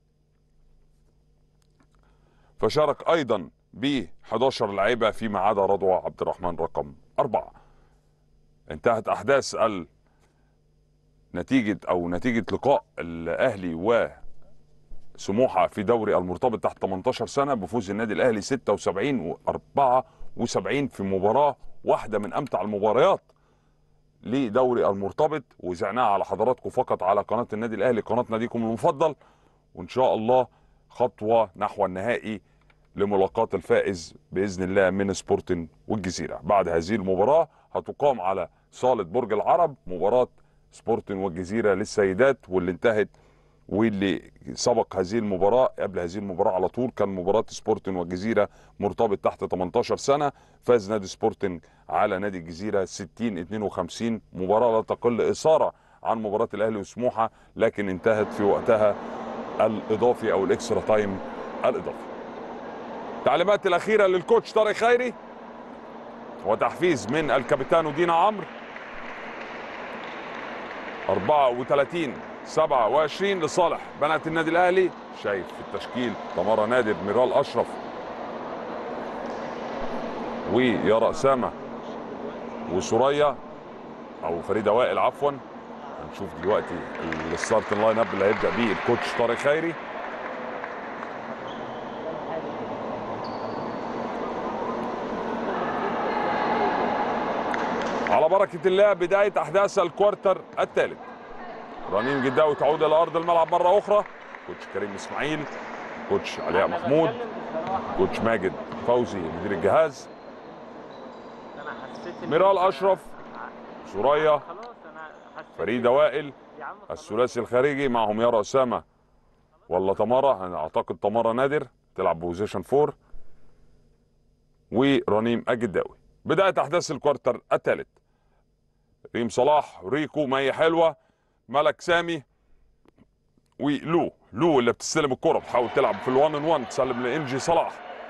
فشارك ايضا ب 11 لعيبه فيما عدا رضوى عبد الرحمن رقم اربعه انتهت احداث ال نتيجه او نتيجه لقاء الاهلي و سموحه في دوري المرتبط تحت 18 سنه بفوز النادي الاهلي 76 و 74 في مباراه واحده من امتع المباريات لدوري المرتبط وزعناها على حضراتكم فقط على قناه النادي الاهلي قناه ناديكم المفضل وان شاء الله خطوه نحو النهائي لملاقاة الفائز باذن الله من سبورتن والجزيره بعد هذه المباراه هتقام على صاله برج العرب مباراه سبورتن والجزيره للسيدات واللي انتهت واللي سبق هذه المباراة قبل هذه المباراة على طول كان مباراة سبورتن والجزيرة مرتبط تحت 18 سنة فاز نادي سبورتن على نادي الجزيرة 60 52 مباراة لا تقل إثارة عن مباراة الأهلي وسموحة لكن انتهت في وقتها الإضافي أو الإكسترا تايم الإضافي التعليمات الأخيرة للكوتش طارق خيري وتحفيز من الكابتن دينا عمرو 34 27 لصالح بنات النادي الاهلي شايف في التشكيل تمارا نادر ميرال اشرف ويارا اسامه وسوريا او فريده وائل عفوا هنشوف دلوقتي الستارت لاين اب اللي هيبدا بيه الكوتش طارق خيري على بركه الله بدايه احداث الكوارتر الثالث رنين جداوي تعود الى ارض الملعب مره اخرى كوتش كريم اسماعيل كوتش علاء محمود كوتش ماجد فوزي مدير الجهاز ميرال اشرف سوريا فريده وائل الثلاثي الخارجي معهم يارا اسامه ولا تمارا انا اعتقد تمارا نادر تلعب بوزيشن فور ورنيم الجداوي بدايه احداث الكوارتر الثالث ريم صلاح ريكو مي حلوه ملك سامي ولو لو اللي بتستلم الكره بتحاول تلعب في الوان ان وان تسلم لانجي صلاح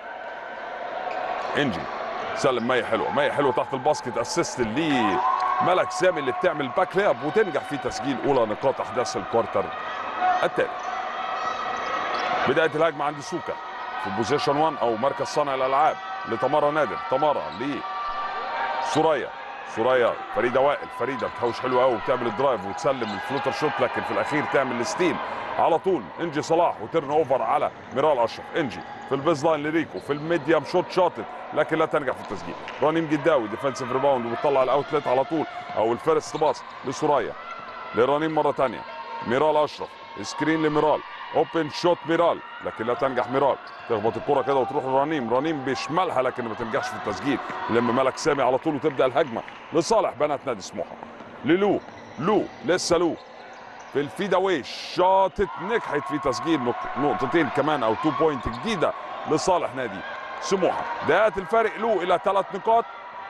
انجي سلم مي حلوه مي حلوه تحت الباسكت اسيست لملك سامي اللي بتعمل باك لاب وتنجح في تسجيل اولى نقاط احداث الكوارتر الثالث بدايه الهجمه عند سوكا في بوزيشن 1 او مركز صانع الالعاب لتمارا نادر تمارا لسوريا سوريا فريده وائل فريده بتهوش حلوه قوي وبتعمل الدرايف وتسلم الفلوتر شوت لكن في الاخير تعمل الستيل على طول انجي صلاح وترن اوفر على ميرال اشرف انجي في البيز لاين لريكو في الميديم شوت شاطت لكن لا تنجح في التسجيل رنيم جداوي ديفensive ريباوند وبتطلع الاوتلت على طول او الفيرست باص لسوريا لرنيم مره ثانيه ميرال اشرف سكرين لميرال اوبن شوت ميرال لكن لا تنجح ميرال تخبط الكره كده وتروح لرنيم رنيم بشمالها لكن ما تنجحش في التسجيل لما ملك سامي على طول وتبدا الهجمه لصالح بنات نادي سموحه للو لو لسه لو في الفيدا واي شاطت نجحت في تسجيل نق- نقطتين كمان او تو بوينت جديده لصالح نادي سموحه دقات الفارق له الى ثلاث نقاط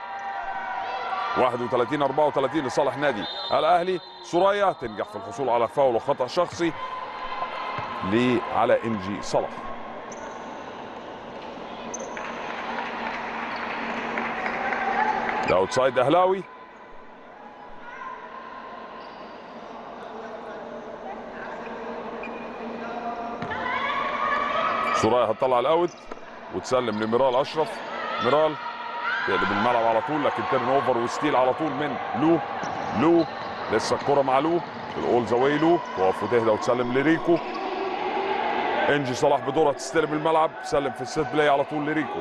31 34 لصالح نادي الاهلي سوريا تنجح في الحصول على فاول وخطا شخصي ل- على انجي صلاح الاوتسايد اهلاوي سوريا هتطلع الاوت وتسلم لميرال اشرف ميرال تقلب الملعب على طول لكن تيرن اوفر وستيل على طول من لو لو لسه الكره مع لو في الاول زواي لو تقف وتهدى وتسلم لريكو انجي صلاح بدورها تستلم الملعب تسلم في السيت بلاي على طول لريكو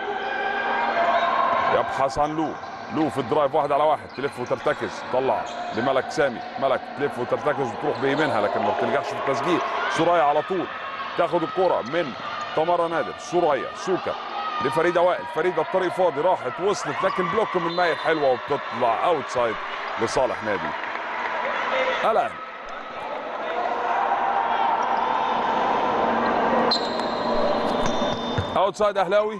يبحث عن لو لو في الدرايف واحد على واحد تلف وترتكز طلع لملك سامي ملك تلف وترتكز وتروح بيمينها لكن ما بتنجحش في التسجيل سوريا على طول تاخد الكرة من تمارا نادر سوريا سوكا لفريده وائل فريده الطريق فاضي راحت وصلت لكن بلوك من ماير حلوه وبتطلع اوت سايد لصالح نادي الاهلي اوت سايد اهلاوي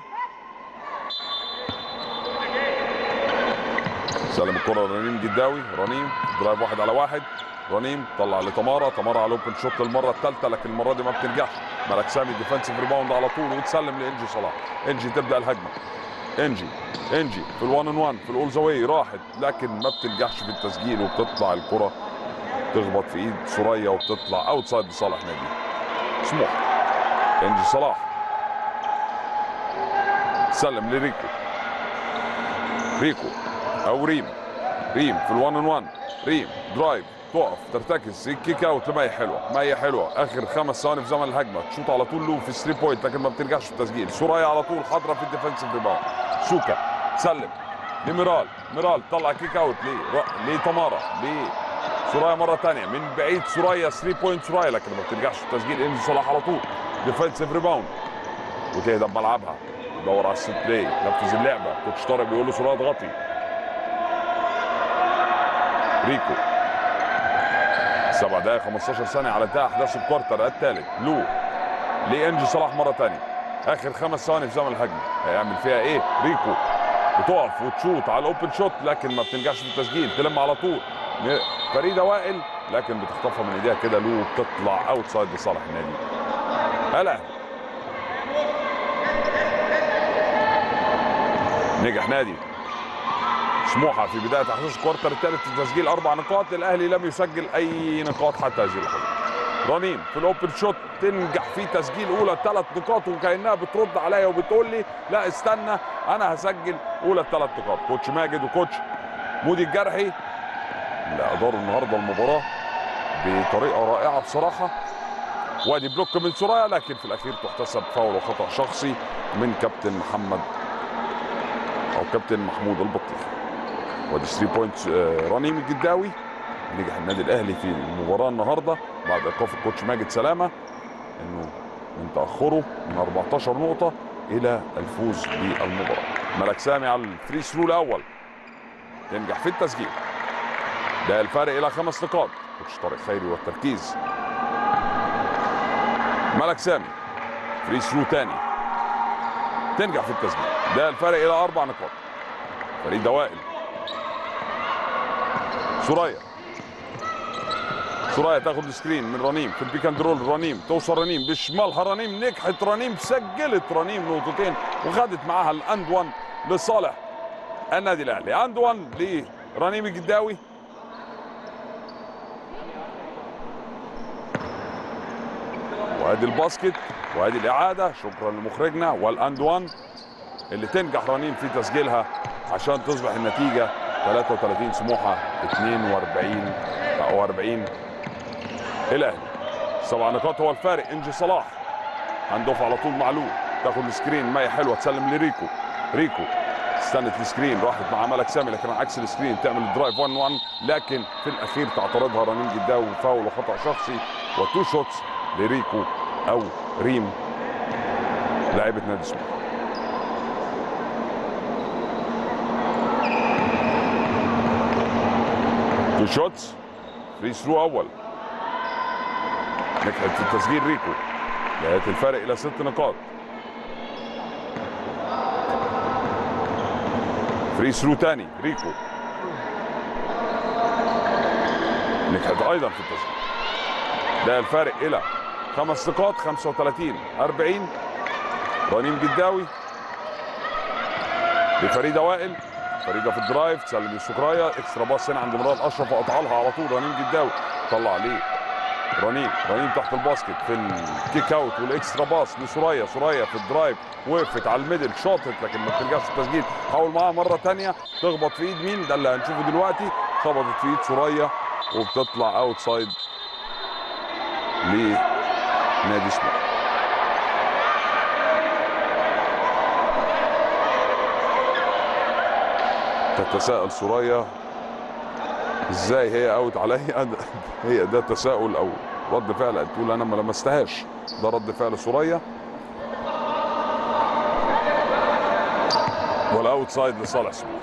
سلم الكرة لرنيم جداوي رنيم درايف واحد على واحد رنيم طلع لتمارا تمارا على اوبن شوت المرة الثالثة لكن المرة دي ما بتنجحش ملك سامي ديفensive ريباوند على طول وتسلم لانجي صلاح انجي تبدا الهجمة انجي انجي في الوان ان وان في الاول زاوي راحت لكن ما بتنجحش في التسجيل وبتطلع الكره تخبط في ايد سوريا وبتطلع اوت سايد لصالح نادي سموحه انجي صلاح سلم لريكو ريكو او ريم ريم في الوان ان وان ريم درايف تقف ترتكز كيك اوت لمية حلوه مية حلوه اخر خمس ثواني في زمن الهجمه تشوط على طول له في 3 بوينت لكن ما بتنجحش في التسجيل سوريا على طول حاضره في الديفنسيف ريباوند سوكا سلم لميرال ميرال طلع كيك اوت ليه ر- لتمارا ليه سوريا مره ثانيه من بعيد سوريا 3 بوينت سوريا لكن ما بتنجحش في التسجيل انزل صلاح على طول ديفنسيف ريباوند وتهدى بملعبها دور على الست بلاي نفذ اللعبه كوتش طارق بيقول له سوريا اضغطي ريكو سبع دقائق 15 ثانية على انتهاء أحداث الكوارتر الثالث لو لإنجي صلاح مرة ثانية آخر خمس ثواني في زمن الهجمة هيعمل فيها إيه؟ ريكو بتقف وتشوط على الأوبن شوت لكن ما بتنجحش في التسجيل تلم على طول ن- فريدة وائل لكن بتخطفها من إيديها كده لو بتطلع أوت سايد لصالح النادي هلا نجح نادي سموحه في بدايه احداث الكوارتر الثالث في تسجيل اربع نقاط الاهلي لم يسجل اي نقاط حتى هذه اللحظه رنيم في الاوبن شوت تنجح في تسجيل اولى ثلاث نقاط وكانها بترد عليا وبتقول لي لا استنى انا هسجل اولى ثلاث نقاط كوتش ماجد وكوتش مودي الجرحي اللي اداروا النهارده المباراه بطريقه رائعه بصراحه وادي بلوك من سوريا لكن في الاخير تحتسب فاول وخطا شخصي من كابتن محمد او كابتن محمود البطيخ وادي 3 بوينت رنيم الجداوي نجح النادي الاهلي في المباراه النهارده بعد ايقاف الكوتش ماجد سلامه انه من تاخره من 14 نقطه الى الفوز بالمباراه ملك سامي على الفري ثرو الاول تنجح في التسجيل ده الفارق الى خمس نقاط كوتش طارق خيري والتركيز ملك سامي فري ثرو تاني تنجح في التسجيل ده الفارق الى اربع نقاط فريد وائل سوريا سوريا تاخد السكرين من رنيم في البيك اند رول رنيم توصل رنيم بشمالها رنيم نجحت رنيم سجلت رنيم نقطتين وخدت معاها الاند 1 لصالح النادي الاهلي اند 1 لرنيم الجداوي وادي الباسكت وادي الاعاده شكرا لمخرجنا والاند 1 اللي تنجح رنيم في تسجيلها عشان تصبح النتيجه 33 سموحه 42 او 40 الاهلي سبع نقاط هو الفارق انجي صلاح هندوف على طول معلول تاخد السكرين مية حلوه تسلم لريكو ريكو استنت السكرين راحت مع ملك سامي لكن على عكس السكرين تعمل الدرايف 1 1 لكن في الاخير تعترضها رنين جداوي فاول وخطا شخصي وتو شوتس لريكو او ريم لاعبه نادي سموحه تو شوتس فري ثرو اول نجحت في التسجيل ريكو لقيت الفارق الى ست نقاط فري ثرو تاني ريكو نجحت ايضا في التسجيل ده الفارق الى خمس نقاط 35 40 رنيم جداوي لفريده وائل فريده في الدرايف تسلم للسكرايه اكسترا باص هنا عند مراد اشرف وقطع لها على طول رنيم جداوي طلع ليه رنيم رنيم تحت الباسكت في الكيك اوت والاكسترا باص لسوريا سوريا في الدرايف وقفت على الميدل شاطت لكن ما بترجعش في التسجيل حاول معاها مره ثانيه تخبط في ايد مين ده اللي هنشوفه دلوقتي خبطت في ايد سوريا وبتطلع اوت سايد لنادي سموحه تتساءل سوريا ازاي هي اوت عليا هي ده تساؤل او رد فعل تقول انا ما لمستهاش ده رد فعل سوريا والاوت سايد لصالح سموحه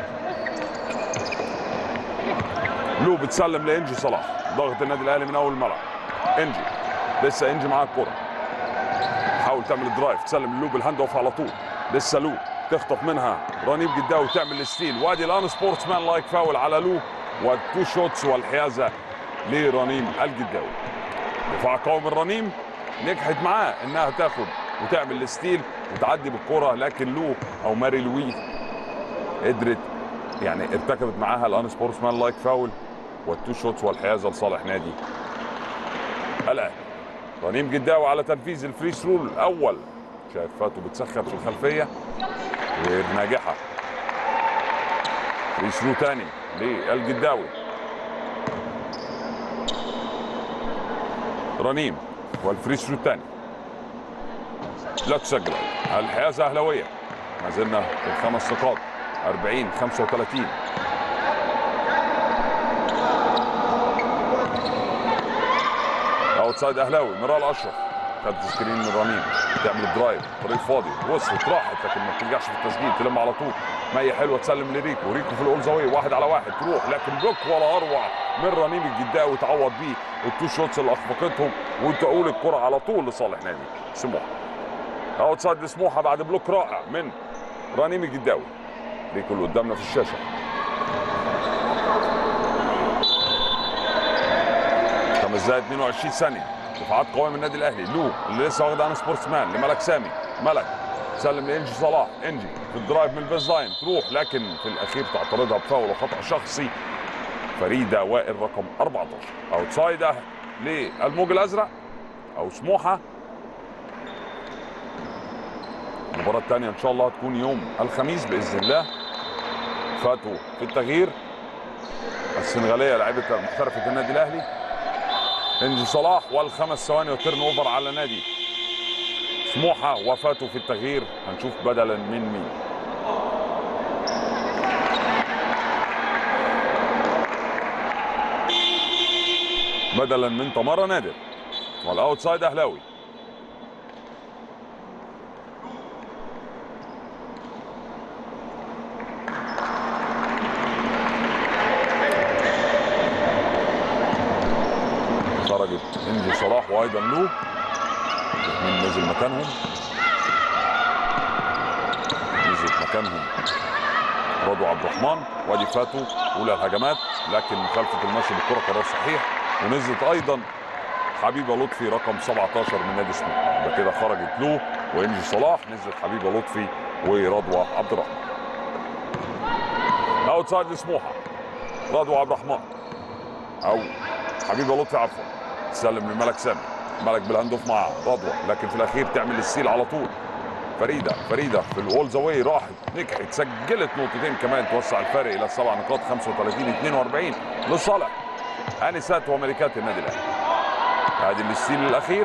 لو بتسلم لانجي صلاح ضغط النادي الاهلي من اول الملعب انجي لسه انجي معاه الكره حاول تعمل درايف تسلم لو بالهاند اوف على طول لسه لو تخطف منها رنيم جداوي تعمل الستيل وادي الان سبورتس مان لايك فاول على لو والتو شوتس والحيازه لرنيم الجداوي دفاع قوي من رنيم نجحت معاه انها تاخد وتعمل الستيل وتعدي بالكره لكن لو او ماري لوي قدرت يعني ارتكبت معاها الان سبورتسمان لايك فاول والتو شوتس والحيازه لصالح نادي الاهلي رنيم جداوي على تنفيذ الفري ثرو الاول شايف فاتو بتسخن في الخلفيه غير ناجحه فري ثرو تاني للجداوي رنيم والفري ثرو الثاني لا تسجل الحيازه اهلاويه ما زلنا في الخمس نقاط 40 35 اوتسايد اهلاوي ميرال اشرف خدت سكرين من رنيم تعمل درايف طريق فاضي وصلت راحت لكن ما بتنجحش في التسجيل تلم على طول مية حلوه تسلم لريكو ريكو في الاول زاويه واحد على واحد تروح لكن بلوك ولا اروع من رنيم الجداوي تعوض بيه التو شوتس اللي اخفقتهم وتقول الكره على طول لصالح نادي سموحه اوتسايد لسموحه بعد بلوك رائع من رنيم الجداوي ريكو اللي قدامنا في الشاشه خمس دقائق 22 ثانيه دفاعات قويه من النادي الاهلي لو اللي لسه واخد عن سبورتس مان لملك سامي ملك سلم لانجي صلاح انجي في الدرايف من البيز لاين تروح لكن في الاخير تعترضها بفاول وخطا شخصي فريده وائل رقم 14 اوتسايد للموج الازرق او سموحه المباراه الثانيه ان شاء الله هتكون يوم الخميس باذن الله فاتوا في التغيير السنغاليه لعيبه محترفه النادي الاهلي انجي صلاح والخمس ثواني وتيرن اوفر على نادي سموحه وفاته في التغيير هنشوف بدلا من مين بدلا من تمارا نادر والاوتسايد اهلاوي خرجت انجي صلاح وايضا لو مين نزل مكانهم نزل مكانهم رضو عبد الرحمن وادي فاتو اولى الهجمات لكن مخالفه المشي بالكره قرار صحيح ونزلت ايضا حبيبه لطفي رقم 17 من نادي سموحه يبقى كده خرجت لو وانجي صلاح نزلت حبيبه لطفي ورضوى عبد الرحمن اوتسايد لسموحه رضوى عبد الرحمن او حبيبه لطفي عفوا تسلم لملك سامي ملك بالهاند اوف مع رضوى لكن في الاخير تعمل السيل على طول فريده فريده في الاول زاويه راحت نجحت سجلت نقطتين كمان توسع الفارق الى سبع نقاط 35 42 لصالح انسات وملكات النادي الاهلي ادي الستيل الاخير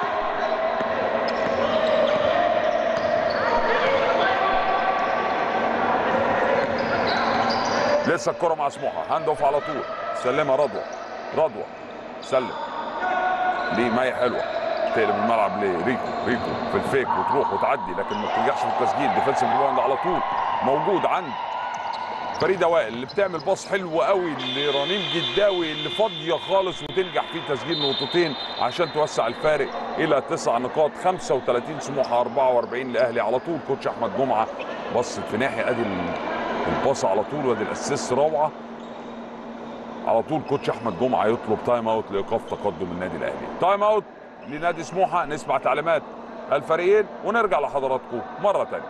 لسه الكره مع سموحه هاند اوف على طول سلمها رضوى رضوى سلم ليه ماي حلوه تقلب الملعب لريكو ريكو في الفيك وتروح وتعدي لكن ما بتنجحش في التسجيل ديفensive ريباوند على طول موجود عند فريده وائل اللي بتعمل باص حلو قوي لرنيم جداوي اللي فاضيه خالص وتنجح في تسجيل نقطتين عشان توسع الفارق الى تسع نقاط 35 سموحه 44 الاهلي على طول كوتش احمد جمعه بصت في ناحيه ادي الباص على طول وادي الاسيست روعه على طول كوتش احمد جمعه يطلب تايم اوت لايقاف تقدم النادي الاهلي تايم اوت لنادي سموحه نسمع تعليمات الفريقين ونرجع لحضراتكم مره ثانيه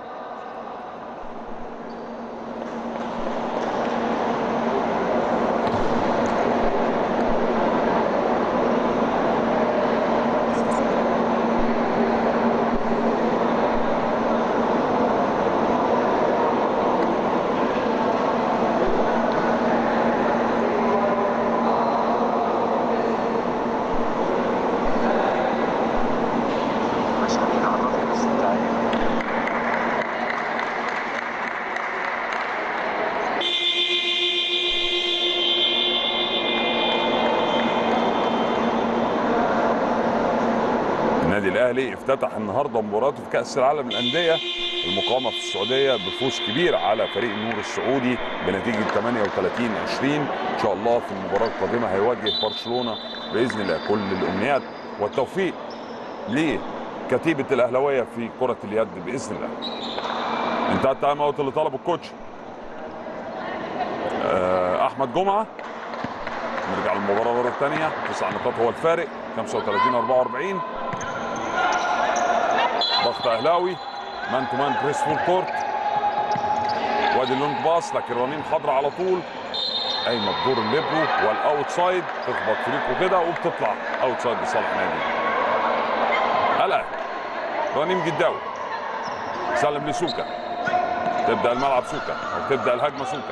النادي الاهلي افتتح النهارده مباراته في كاس العالم للانديه المقامه في السعوديه بفوز كبير على فريق النور السعودي بنتيجه 38 20 ان شاء الله في المباراه القادمه هيواجه برشلونه باذن الله كل الامنيات والتوفيق لكتيبه الاهلاويه في كره اليد باذن الله انتهى التايم اوت اللي طلبه الكوتش آه، احمد جمعه نرجع للمباراه مره ثانيه تسع نقاط هو الفارق 35 44 ضغط اهلاوي مان تو مان بريس فول كورت وادي اللونج باص لكن رنيم حاضره على طول قايمه بدور الليبرو والاوت سايد تخبط في ريكو كده وبتطلع اوت سايد لصالح نادي الاهلي رنيم جداوي سلم لسوكا تبدا الملعب سوكا او تبدا الهجمه سوكا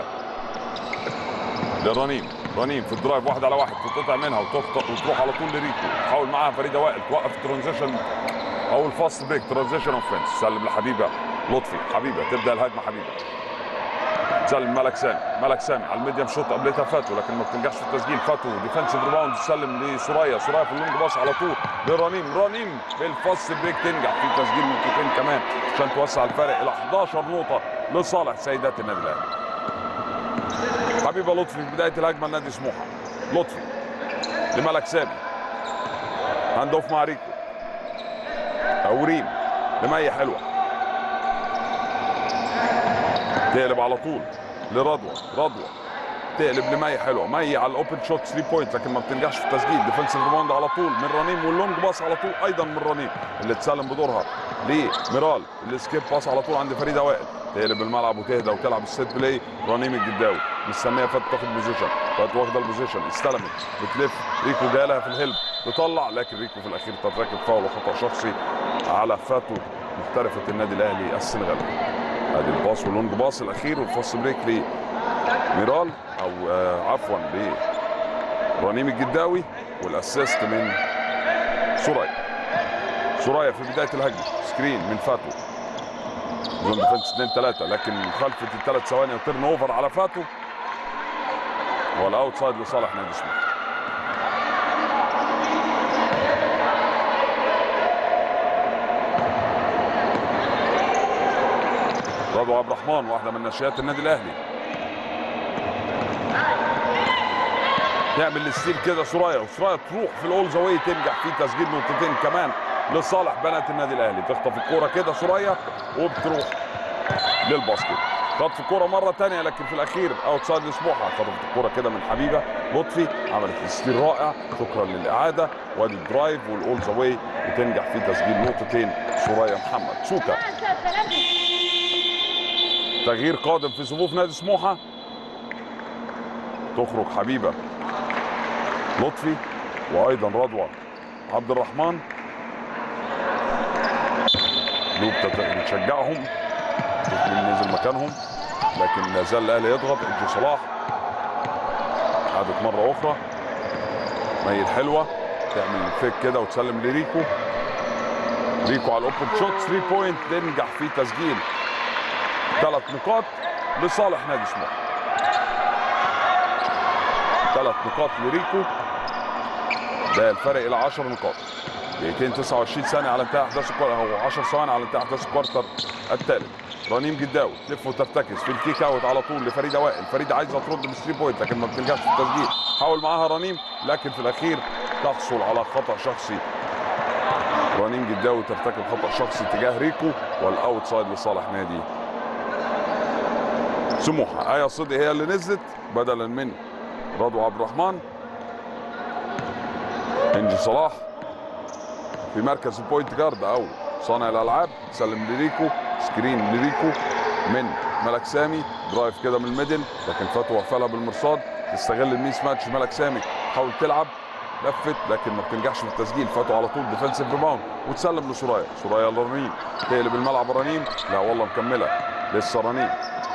لرنيم رنيم في الدرايف واحد على واحد تتقطع منها وتخطئ وتروح على طول لريكو تحاول معاها فريده وائل توقف الترانزيشن او الفاست بريك ترانزيشن اوفنس سلم لحبيبه لطفي حبيبه تبدا الهجمه حبيبه تسلم ملك سامي ملك سامي على الميديم شوت قبلتها فاتو لكن ما بتنجحش في التسجيل فاتو ديفensive ريباوند تسلم لسوريا سوريا في اللونج باص على طول لرنيم رنيم بالفاست بريك تنجح في تسجيل نقطتين كمان عشان توسع الفارق الى 11 نقطه لصالح سيدات النادي الاهلي حبيبه لطفي في بدايه الهجمه لنادي سموحه لطفي لملك سامي هاند اوف مع ريكو او ريم لمية حلوه تقلب على طول لرضوى رضوى تقلب لمية حلوه مية على الاوبن شوت 3 بوينت لكن ما بتنجحش في التسجيل ديفنسيف ريباوند على طول من رنيم واللونج باص على طول ايضا من رنيم اللي تسلم بدورها لميرال السكيب باص على طول عند فريده وائل تقلب الملعب وتهدى وتلعب السيت بلاي رنيم الجداوي مستنيه فات تاخد بوزيشن فات واخده البوزيشن استلمت بتلف ريكو جالها في الهلب تطلع لكن ريكو في الاخير تتركب فاول وخطا شخصي على فاتو محترفه النادي الاهلي السنغالي ادي الباص واللونج باص الاخير والفاست بريك لميرال او آه عفوا لرنيم الجداوي والاسيست من سوريا سوريا في بدايه الهجمه سكرين من فاتو زون ديفنس 2 3 لكن مخالفه الثلاث ثواني وترن اوفر على فاتو والاوت سايد لصالح نادي سموحه رضوى عبد الرحمن واحده من ناشئات النادي الاهلي تعمل الستيل كده سرايا وسرايا تروح في الاول زاويه تنجح في تسجيل نقطتين كمان لصالح بنات النادي الاهلي تخطف الكوره كده سرايا وبتروح للباسكت خطف الكوره مره ثانيه لكن في الاخير اوت سايد لسموحه خطفت الكوره كده من حبيبه لطفي عملت ستيل رائع شكرا للاعاده وادي الدرايف والاول ذا واي وتنجح في تسجيل نقطتين سرايا محمد سوكا تغيير قادم في صفوف نادي سموحه تخرج حبيبه لطفي وايضا رضوى عبد الرحمن لوب بتشجعهم شوف مين نزل مكانهم لكن لا زال الاهلي يضغط انجي صلاح عادت مره اخرى ميل حلوه تعمل فيك كده وتسلم لريكو ريكو على الاوبن شوت 3 بوينت تنجح في تسجيل ثلاث نقاط لصالح نادي سموحه ثلاث نقاط لريكو ده الفرق الى 10 نقاط دقيقتين 29 ثانيه على انتهاء احداث الكوارتر او 10 ثواني على انتهاء احداث الكوارتر الثالث رنيم جداوي تلف وترتكز في الكيك اوت على طول لفريده وائل فريده عايزه ترد بالثري بوينت لكن ما بتنجحش في التسجيل حاول معاها رنيم لكن في الاخير تحصل على خطا شخصي رنيم جداوي ترتكب خطا شخصي تجاه ريكو والاوت سايد لصالح نادي سموحه ايه صدقي هي اللي نزلت بدلا من رضوى عبد الرحمن انجي صلاح في مركز البوينت جارد او صانع الالعاب سلم لريكو سكرين لريكو من ملك سامي درايف كده من الميدل لكن فتوى قفلها بالمرصاد تستغل الميس ماتش ملك سامي تحاول تلعب لفت لكن ما بتنجحش في التسجيل فاتوا على طول ديفensive ريباوند وتسلم لسرايا سرايا لرنيم تقلب الملعب رنيم لا والله مكمله لسه رنيم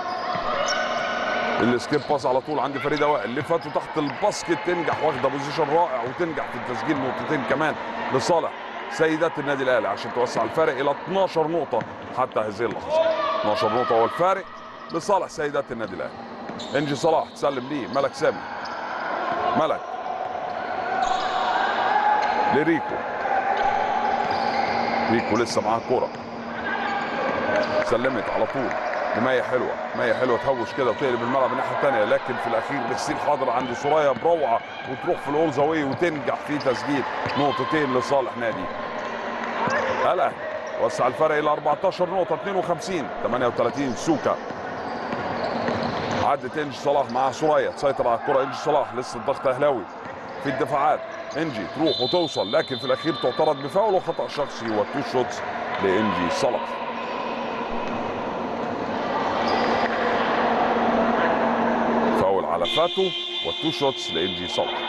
السكيب باس على طول عند فريده وائل اللي فاتوا تحت الباسكت تنجح واخده بوزيشن رائع وتنجح في التسجيل نقطتين كمان لصالح سيدات النادي الاهلي عشان توسع الفارق الى 12 نقطه حتى هذه اللحظه 12 نقطه هو الفارق لصالح سيدات النادي الاهلي انجي صلاح تسلم ليه ملك سامي ملك لريكو ريكو لسه معاه كوره سلمت على طول لمية حلوة مية حلوة تهوش كده وتقلب الملعب الناحية الثانية لكن في الأخير الستيل حاضر عند سرايا بروعة وتروح في الأول زاوية وتنجح في تسجيل نقطتين لصالح نادي الأهلي وسع الفرق إلى 14 نقطة 52 38 سوكا عدت انجي صلاح مع سرايا تسيطر على الكرة انجي صلاح لسه الضغط أهلاوي في الدفاعات انجي تروح وتوصل لكن في الأخير تعترض بفاول وخطأ شخصي والتو شوتس لانجي صلاح فاول على فاتو وتو شوتس لانجي صلاح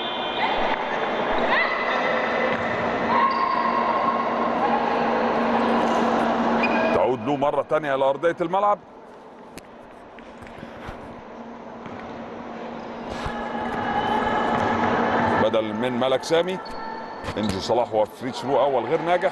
تعود له مرة تانية إلى أرضية الملعب بدل من ملك سامي انجي صلاح هو فري ثرو اول غير ناجح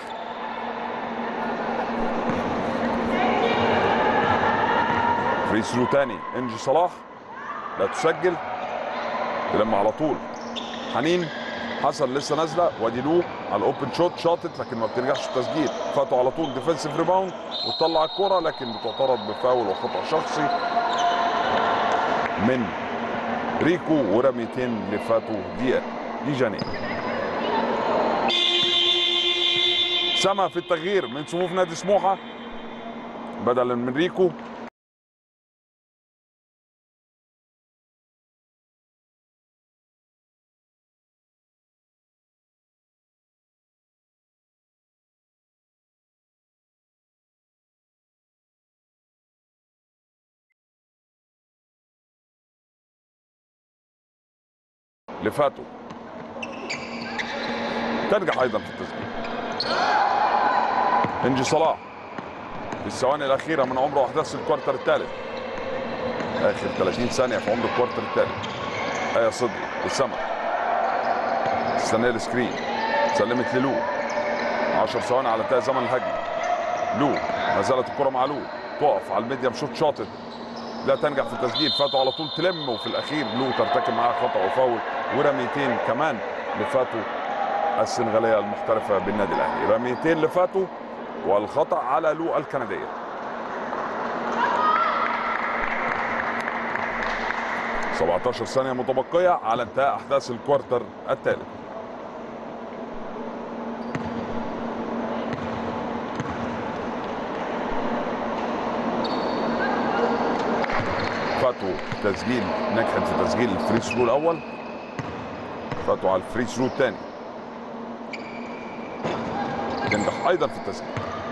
فري ثرو تاني انجي صلاح لا تسجل تلم على طول حنين حسن لسه نازله وادي له على الاوبن شوت شاطت لكن ما بترجعش التسجيل فاتوا على طول ديفensive ريباوند وتطلع الكره لكن بتعترض بفاول وخطا شخصي من ريكو ورميتين لفاتو دي دي جاني سما في التغيير من صفوف نادي سموحه بدلا من ريكو لفاتو تنجح ايضا في التسجيل انجي صلاح في الثواني الاخيره من عمر احداث الكوارتر الثالث اخر 30 ثانيه في عمر الكوارتر الثالث ايه صدري لسما استنى السكرين سلمت للو 10 ثواني على انتهاء زمن الهجمه لو ما زالت الكره مع لو تقف على الميديم شوت شاطت لا تنجح في التسجيل فاتوا على طول تلم وفي الاخير لو ترتكب معاه خطا وفاول ورميتين كمان لفاتو السنغاليه المحترفه بالنادي الاهلي رميتين لفاتو والخطا على لو الكنديه سبعتاشر ثانية متبقية على انتهاء أحداث الكوارتر الثالث فاتوا تسجيل نجحت في تسجيل الفري ثرو الأول فاتوا على الفري ثرو الثاني تنجح أيضا في التسجيل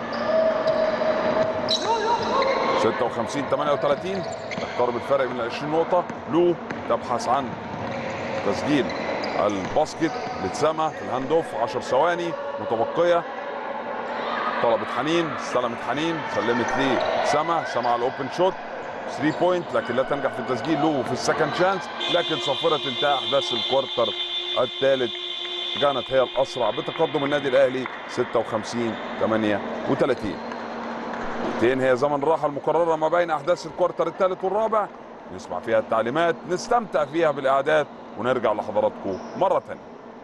56 38 تقترب الفرق من 20 نقطة لو تبحث عن تسجيل الباسكت لتسامة في الهاند اوف 10 ثواني متبقية طلبت حنين استلمت حنين سلمت ليه سما سما على الاوبن شوت 3 بوينت لكن لا تنجح في التسجيل لو في السكند شانس لكن صفرة انتهاء احداث الكوارتر الثالث كانت هي الاسرع بتقدم النادي الاهلي 56 38 دقيقتين هي زمن الراحة المقررة ما بين أحداث الكوارتر الثالث والرابع نسمع فيها التعليمات نستمتع فيها بالإعداد ونرجع لحضراتكم مرة ثانية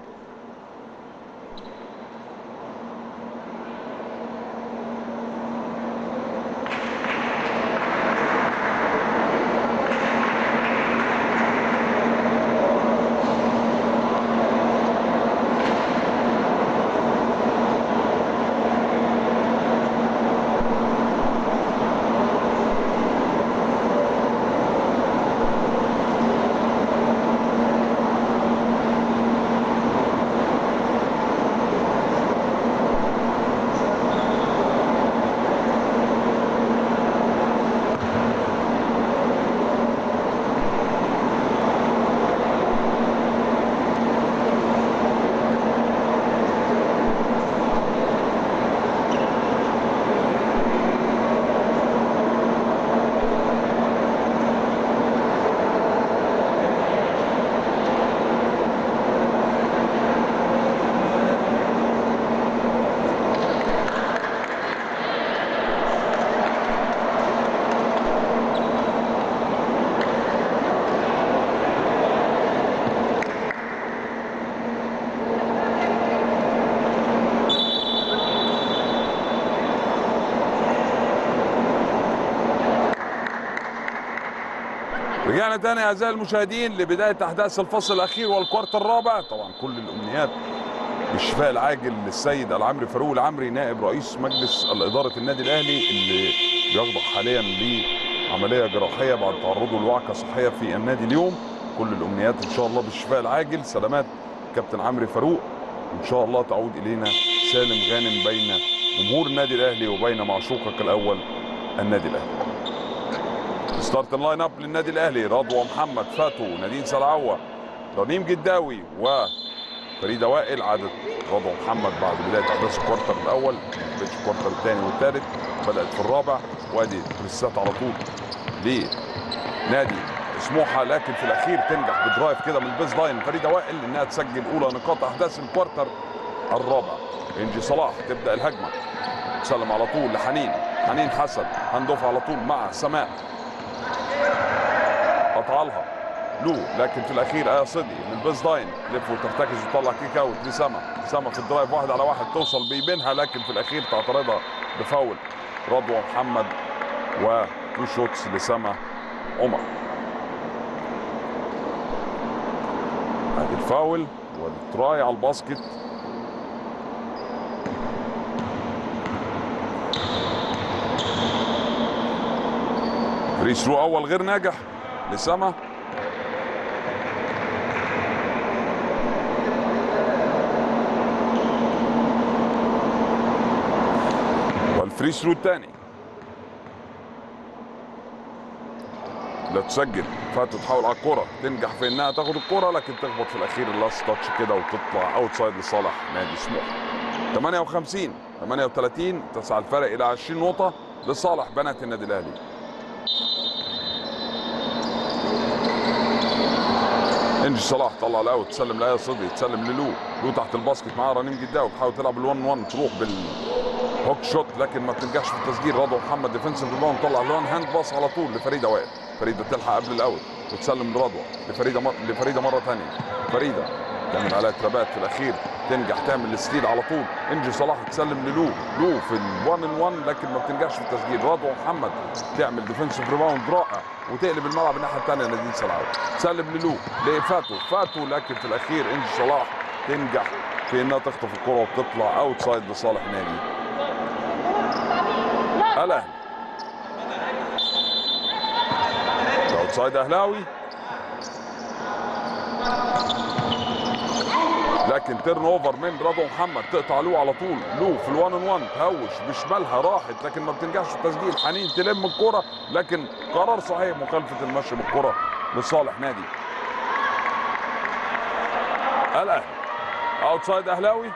رجعنا تاني اعزائي المشاهدين لبدايه احداث الفصل الاخير والكوارتر الرابع طبعا كل الامنيات بالشفاء العاجل للسيد العمري فاروق العمري نائب رئيس مجلس الاداره النادي الاهلي اللي بيخضع حاليا لعمليه جراحيه بعد تعرضه لوعكه صحيه في النادي اليوم كل الامنيات ان شاء الله بالشفاء العاجل سلامات كابتن عمرو فاروق ان شاء الله تعود الينا سالم غانم بين جمهور النادي الاهلي وبين معشوقك الاول النادي الاهلي ستارت اللاين اب للنادي الاهلي رضوى محمد فاتو نادين سلعوه رنيم جداوي وفريده وائل عادت رضوى محمد بعد بدايه احداث الكوارتر الاول بدايه الكوارتر الثاني والثالث بدات في الرابع وادي بريسات على طول لنادي سموحه لكن في الاخير تنجح بدرايف كده من البيز لاين فريده وائل انها تسجل اولى نقاط احداث الكوارتر الرابع انجي صلاح تبدا الهجمه تسلم على طول لحنين حنين حسن هندوف على طول مع سماء قطع لها لو لكن في الاخير ايه صدي من البيز لاين تلف وترتكز وتطلع كيك اوت لسما سما في الدرايف واحد على واحد توصل بيمينها لكن في الاخير تعترضها بفاول رضوى محمد وتو شوتس لسما عمر ادي الفاول والتراي على الباسكت فري ثرو اول غير ناجح لسما والفري ثرو الثاني لا تسجل فاتو تحاول على الكرة تنجح في انها تاخد الكرة لكن تخبط في الاخير اللاست تاتش كده وتطلع اوت سايد لصالح نادي سموحه 58 38 تسعى الفرق الى 20 نقطة لصالح بنات النادي الاهلي انجي صلاح طلع الاوت تسلم لايه صدي تسلم للو لو تحت الباسكت معاه رنيم جداوي بتحاول تلعب ال1 1 تروح بالهوك شوت لكن ما بتنجحش في التسجيل رضوى محمد ديفنسيف ريباوند طلع الوان هاند باص على طول لفريده وائل فريده تلحق قبل الاوت وتسلم لرضوى لفريده مر... لفريده مره ثانيه فريده تعمل عليها ترابات في الاخير تنجح تعمل الستيل على طول انجي صلاح تسلم للو لو في ال1 ان 1 لكن ما بتنجحش في التسجيل رضوى محمد تعمل ديفنسيف ريباوند رائع وتقلب الملعب الناحيه الثانيه نادين سلعاوي تسلم للو لفاتو فاتو لكن في الاخير انجي صلاح تنجح في انها تخطف الكره وتطلع اوت سايد لصالح نادي الاهلي اوت سايد اهلاوي لكن تيرن اوفر من رضوى محمد تقطع له على طول لو في الوان ان وان تهوش بشمالها راحت لكن ما بتنجحش في التسجيل حنين تلم الكرة لكن قرار صحيح مخالفة المشي بالكرة لصالح نادي الاهلي اوتسايد اهلاوي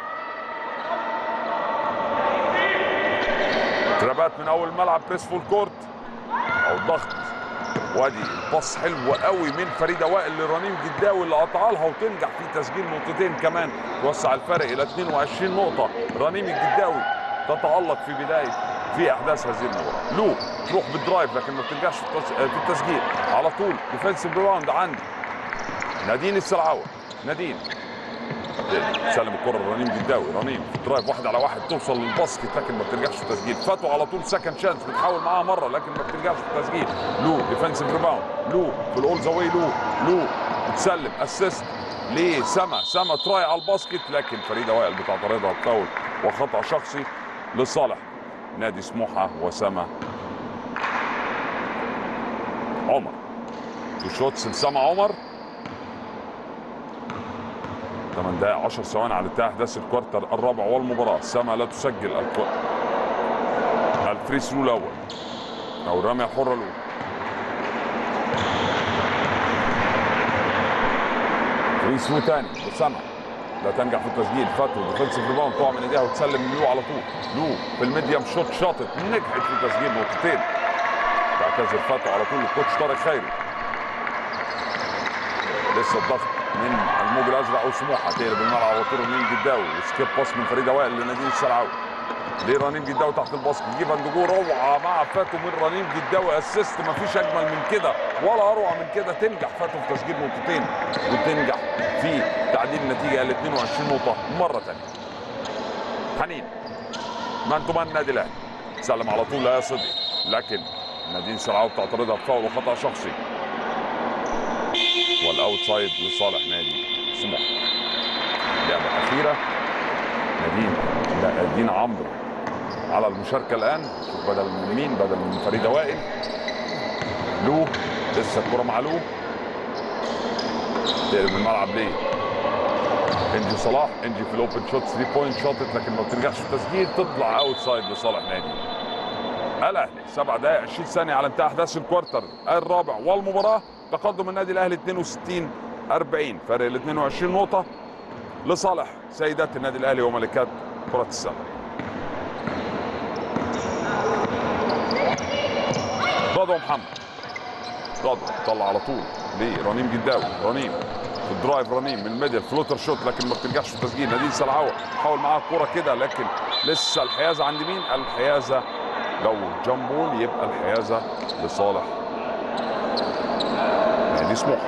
ترابات من اول الملعب بريس فول كورت او الضغط وادي الباص حلو قوي من فريده وائل لرنيم جداوي اللي قطع لها وتنجح في تسجيل نقطتين كمان توسع الفرق الى 22 نقطه رنيم الجداوي تتالق في بدايه في احداث هذه المباراه لو تروح بالدرايف لكن ما بتنجحش في التس- في التسجيل على طول ديفensive ريباوند عند نادين السلعوه نادين سلم الكره لرنيم جداوي رنيم في درايف واحد على واحد توصل للباسكت لكن ما بتنجحش في التسجيل فاتوا على طول سكند شانس بتحاول معاها مره لكن ما بتنجحش في التسجيل لو ديفensive ريباوند لو في الاول ذا واي لو لو بتسلم اسيست لسما سما تراي على الباسكت لكن فريده وائل بتعترضها بفاول وخطا شخصي لصالح نادي سموحه وسما عمر تو شوتس لسما عمر 8 دقائق 10 ثواني على انتهاء احداث الكوارتر الرابع والمباراه سما لا تسجل الكو... الفري ثرو الاول او الرميه الحره الاولى فري ثرو ثاني لسما لا تنجح في التسجيل فاتو ديفنسيف ريباوند تقع من ايديها وتسلم لو على طول لو في الميديم شوت شاطت نجحت في تسجيل نقطتين تعتذر فاتو على طول الكوتش طارق خيري لسه الضغط من الموج الازرق او سموحه تقلب الملعب على طول رنين جداوي وسكيب باس من فريده وائل لنادين السلعاوي ليه رنين جداوي تحت الباسكت جيب اندجو روعه مع فاتو من رنين جداوي اسيست مفيش اجمل من كده ولا اروع من كده تنجح فاتو في تسجيل نقطتين وتنجح في تعديل النتيجه الى 22 نقطه مره ثانيه حنين مان تو مان النادي الاهلي سلم على طول لا صدق لكن نادين سلعاوي بتعترضها بفاول وخطا شخصي والاوتسايد لصالح نادي سموحه اللعبه الاخيره نادين لا دينا عمرو على المشاركه الان شوف بدل من مين بدل من فريده وائل لو لسه الكره مع لو تقلب الملعب ليه انجي صلاح انجي في الاوبن شوت 3 بوينت شوتت لكن ما بتنجحش في التسجيل تطلع اوت سايد لصالح نادي الاهلي سبع دقائق 20 ثانيه على انتهاء احداث الكوارتر الرابع والمباراه تقدم النادي الاهلي 62 40 فرق ال 22 نقطه لصالح سيدات النادي الاهلي وملكات كره السله رضوى محمد رضوى طلع على طول لرنيم جداوي رنيم في الدرايف رنيم من الميدل فلوتر شوت لكن ما بتنجحش في التسجيل نادين سلعوه حاول معاها الكوره كده لكن لسه الحيازه عند مين؟ الحيازه لو جامبول يبقى الحيازه لصالح نادي سموحه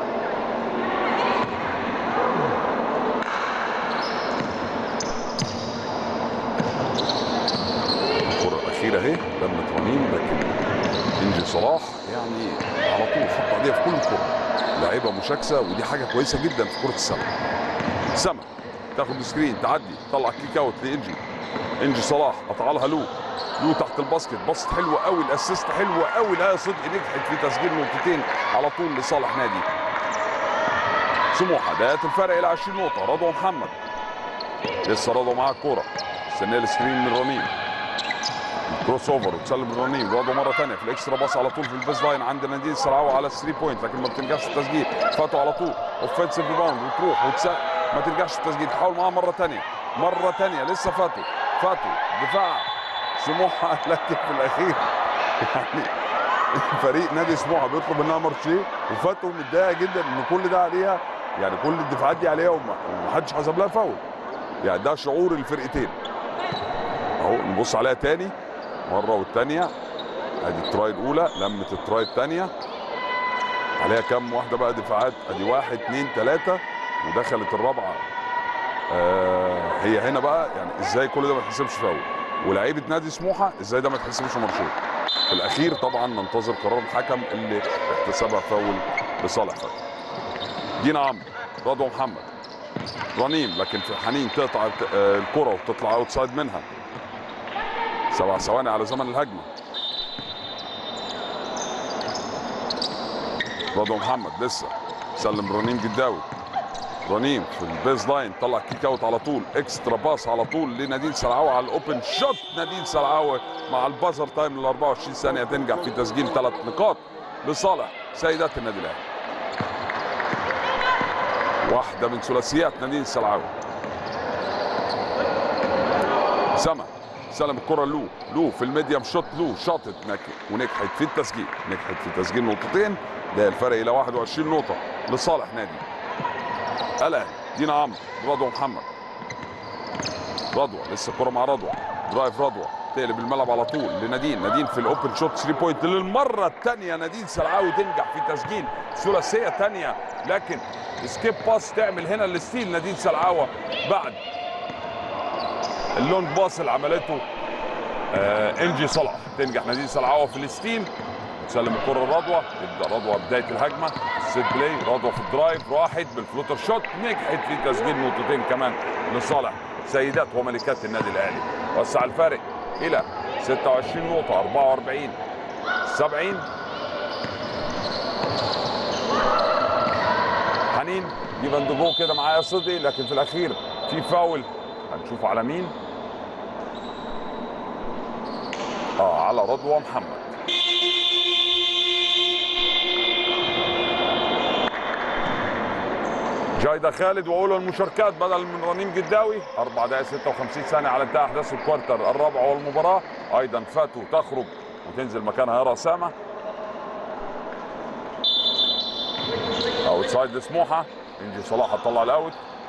الكره الاخيره اهي لمت رنيم لكن انجي صلاح يعني على طول حط ايديها في كل الكره لاعيبه مشاكسه ودي حاجه كويسه جدا في كره السله سما تاخد سكرين تعدي طلع كيك اوت لانجي انجي صلاح قطع لها لو لو تحت الباسكت بصت حلوه قوي الاسيست حلوه قوي لا صدق نجحت في تسجيل نقطتين على طول لصالح نادي سموحه دقات الفرق الى 20 نقطه رضوى محمد لسه رضوى معاها الكوره استنى السكرين من رنيم كروس اوفر وتسلم الرنيم رضوى مره ثانيه في الاكسترا باص على طول في البيز لاين عند نادين السرعاوي على 3 بوينت لكن ما بتنجحش التسجيل فاتوا على طول اوفنسيف ريباوند وتروح وتسا ما تنجحش التسجيل تحاول معاها مره ثانيه مره ثانيه لسه فاتوا فاتوا دفاع سموحه لكن في الاخير يعني فريق نادي سموحه بيطلب منها مارشيه وفاتوا متضايقه جدا ان كل ده عليها يعني كل الدفاعات دي عليها وما- ومحدش حسب لها فاول يعني ده شعور الفرقتين اهو نبص عليها تاني مره والتانيه ادي التراي الاولى لمت التراي الثانيه عليها كام واحده بقى دفاعات ادي واحد اثنين ثلاثه ودخلت الرابعه آه هي هنا بقى يعني ازاي كل ده ما يتحسبش فاول ولاعيبه نادي سموحه ازاي ده ما يتحسبش مرشود في الاخير طبعا ننتظر قرار الحكم اللي احتسبها فاول لصالح فتحي دينا عمرو رضوى محمد رنيم لكن في حنين تقطع الت- آه، الكره وتطلع اوت سايد منها سبع ثواني على زمن الهجمه رضوى محمد لسه سلم رنيم جداوي رنيم في البيز لاين طلع كيك اوت على طول اكسترا باس على طول لنادين سلعاوي على الاوبن شوت نادين سلعاوي مع البازر تايم ال 24 ثانيه تنجح في تسجيل ثلاث نقاط لصالح سيدات النادي الاهلي واحده من ثلاثيات نادين السلعاوي سما سلم الكره لو لو في الميديم شوت لو شاطت نك- ونجحت في التسجيل نجحت في تسجيل نقطتين ده الفرق الى 21 نقطه لصالح نادي الاهلي دينا عمرو رضوى محمد رضوى لسه الكره مع رضوى درايف رضوى تقلب الملعب على طول لنادين نادين في الاوبن شوت 3 بوينت للمره الثانيه نادين سلعاوي تنجح في تسجيل ثلاثيه ثانيه لكن سكيب باس تعمل هنا الستيل نادين سلعاوه بعد اللونج باس اللي عملته آه انجي صلاح تنجح نادين سلعاوه في الستيل تسلم الكره لرضوى تبدا رضوى بدايه الهجمه السيت بلاي رضوى في الدرايف راحت بالفلوتر شوت نجحت في تسجيل نقطتين كمان لصالح سيدات وملكات النادي الاهلي وسع الفارق الى 26 نقطه 44 70 حنين جيب اند جو كده معايا صدقي لكن في الاخير في فاول هنشوف على مين اه على رضوى محمد جايدة خالد واولى المشاركات بدل من رنيم جداوي 4 دقائق 56 ثانية على انتهاء احداث الكوارتر الرابع والمباراة ايضا فاتو تخرج وتنزل مكانها يارا سامة اوت سايد لسموحة انجي صلاح هتطلع الاوت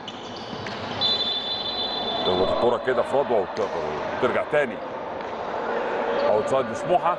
تخبط الكرة كده في رضوى وت- وترجع تاني اوت سايد لسموحة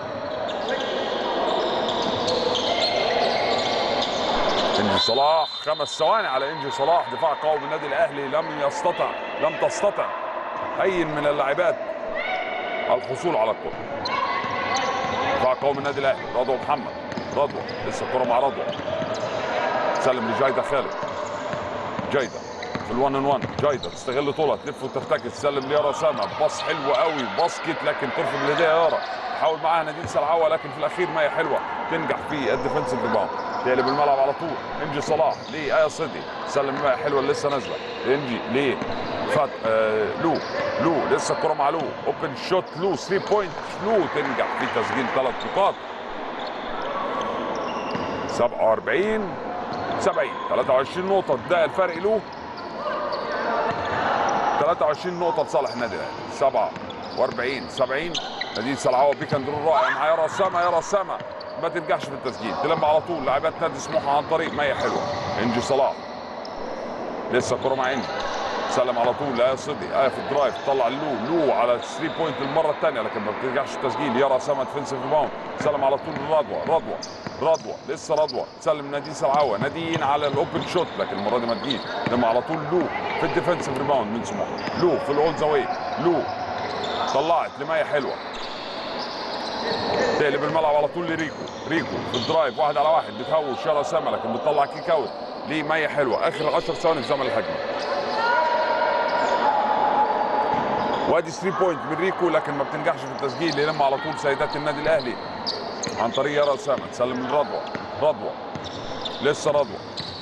انجي صلاح خمس ثواني على انجي صلاح دفاع قوي من النادي الاهلي لم يستطع لم تستطع اي من اللاعبات الحصول على الكره دفاع قوي من النادي الاهلي رضوى محمد رضوى لسه الكره مع رضوى سلم لجايده خالد جايده في الوان ان وان جايده تستغل طولها تلف وترتكز تسلم ليارا اسامه باص حلو قوي باسكت لكن ترفض الهديه يارا تحاول معاها نادين سلعوه لكن في الاخير ما هي حلوه تنجح في الديفنسيف ريباوند تقلب الملعب على طول انجي صلاح ليه ايه صدي سلم بقى حلوه اللي لسه نازله انجي ليه فات آه لو لو لسه الكره مع لو اوبن شوت لو 3 بوينت لو تنجح في تسجيل ثلاث نقاط 47 70 23 نقطة ده الفرق له 23 نقطة لصالح النادي الأهلي 47 70 نادين سلعوه بيك اند رول رائع مع يارا سما يارا سما ما تنجحش في التسجيل تلم على طول لاعبات نادي سموحة عن طريق مية حلوة انجي صلاح لسه الكرة مع انجي سلم على طول لا صدي آه في الدرايف طلع لو لو على 3 بوينت المرة الثانية لكن ما بتنجحش في التسجيل يارا سما ديفنسيف ريباوند سلم على طول رضوى رضوى رضوى لسه رضوى تسلم نادين سلعوه نادين على الاوبن شوت لكن المره دي ما تجيش لما على طول لو في الديفنسيف ريباوند من سموحه لو في الاول زاويه لو طلعت لمية حلوه تقلب الملعب على طول لريكو ريكو في الدرايف واحد على واحد بتهوش يارا سما لكن بتطلع كيك اوت ليه مية حلوه اخر 10 ثواني في زمن الهجمه وادي 3 بوينت من ريكو لكن ما بتنجحش في التسجيل يلم على طول سيدات النادي الاهلي عن طريق يارا اسامه تسلم لرضوى رضوى لسه رضوى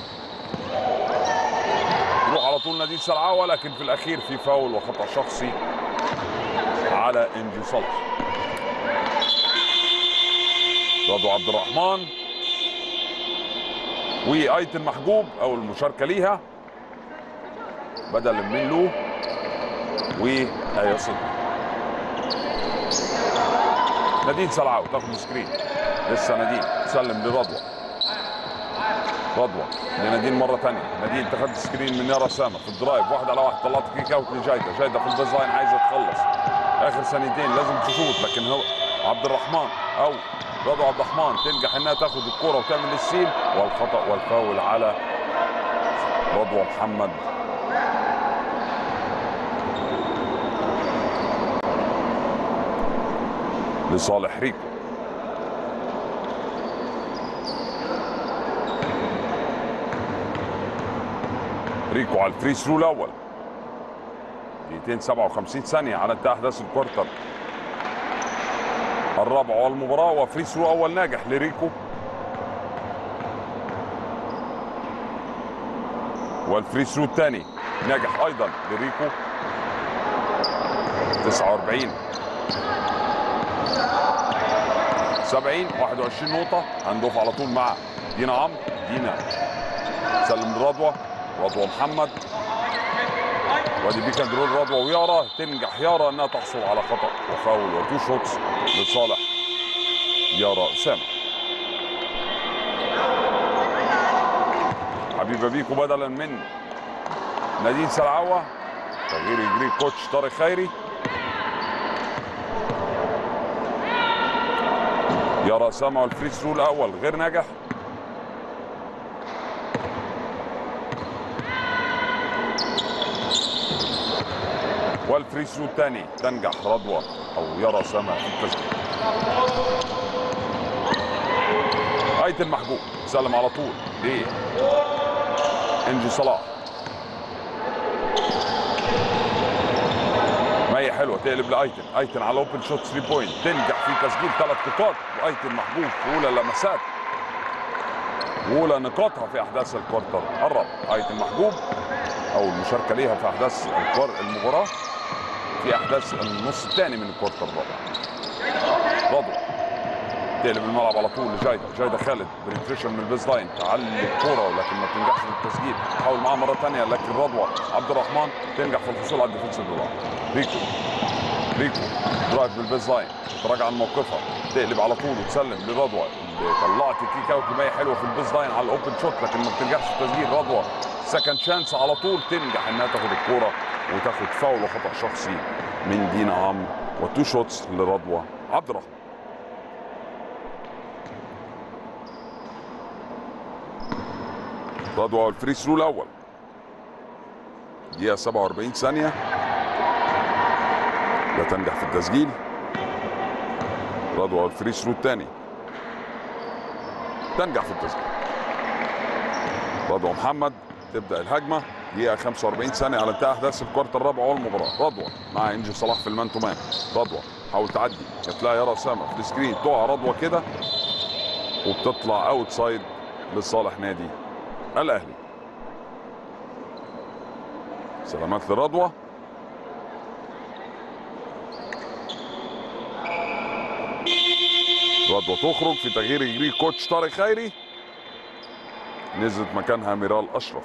يروح على طول نادين سلعاوه لكن في الاخير في فاول وخطا شخصي على انجي صلاح رضوى عبد الرحمن وايتن محجوب او المشاركه ليها بدل من لو وآية صدقي نادين سلعاو تاخد سكرين لسه نادين تسلم لرضوى رضوى لنادين مره ثانيه نادين تاخد سكرين من يارا سامه في الدرايف واحد على واحد طلعت كيك اوت لجايده جايده في البيز لاين عايزه تخلص اخر ثانيتين لازم تشوط لكن هو عبد الرحمن او رضوى عبد الرحمن تنجح انها تاخد الكره وتعمل السيل والخطا والفاول على رضوى محمد لصالح ريكو ريكو على الفري ثرو الاول دقيقتين 57 ثانيه على انتهاء احداث الكوارتر الرابع والمباراه وفري ثرو اول ناجح لريكو والفري ثرو الثاني ناجح ايضا لريكو 49 70 21 نقطة هندوف على طول مع دينا عمرو دينا سلم لرضوى رضوى محمد وادي بيك اند رول رضوى ويارا تنجح يارا انها تحصل على خطأ وفاول وتو شوتس لصالح يارا اسامة حبيبة بيكو بدلا من نادين سلعوة تغيير يجري كوتش طارق خيري يرى سامع الفري ثرو الاول غير ناجح والفري ثرو الثاني تنجح رضوى او يرى سامع في التسجيل ايتن محجوب سلم على طول ليه انجي صلاح مية حلوه تقلب لايتن ايتن على اوبن شوت 3 بوينت تنجح في تسجيل ثلاث نقاط وايتن محبوب في اولى لمسات واولى نقاطها في احداث الكوارتر قرب ايتن محبوب او المشاركه ليها في احداث الكوار المباراه في احداث النص الثاني من الكوارتر الرابع رضوى تقلب الملعب على طول لجايده جايده خالد بريتريشن من البيز لاين تعلي الكوره ولكن ما بتنجحش في التسجيل تحاول معاها مره ثانيه لكن رضوى عبد الرحمن تنجح في الحصول على الديفنسيف ريباوند ريكو ريكو درايف بالبيز لاين تراجع عن موقفها تقلب على طول وتسلم لرضوى اللي طلعت كيك اوت لمية حلوه في البيز لاين على الاوبن شوت لكن ما بتنجحش في التسجيل رضوى سكند شانس على طول تنجح انها تاخد الكوره وتاخد فاول وخطا شخصي من دينا عمرو وتو شوتس لرضوى عبد الرحمن رضوى الفري ثرو الاول دقيقه 47 ثانيه لا تنجح في التسجيل رضوى الفري ثرو الثاني تنجح في التسجيل رضوى محمد تبدا الهجمه دقيقه 45 ثانيه على انتهاء احداث الكوارتر الرابع والمباراه رضوى مع انجي صلاح في المان تو مان رضوى حاول تعدي جات لها يارا اسامه في السكرين تقع رضوى كده وبتطلع اوت سايد لصالح نادي الاهلي سلامات لرضوى رضوى تخرج في تغيير يجري كوتش طارق خيري نزلت مكانها ميرال اشرف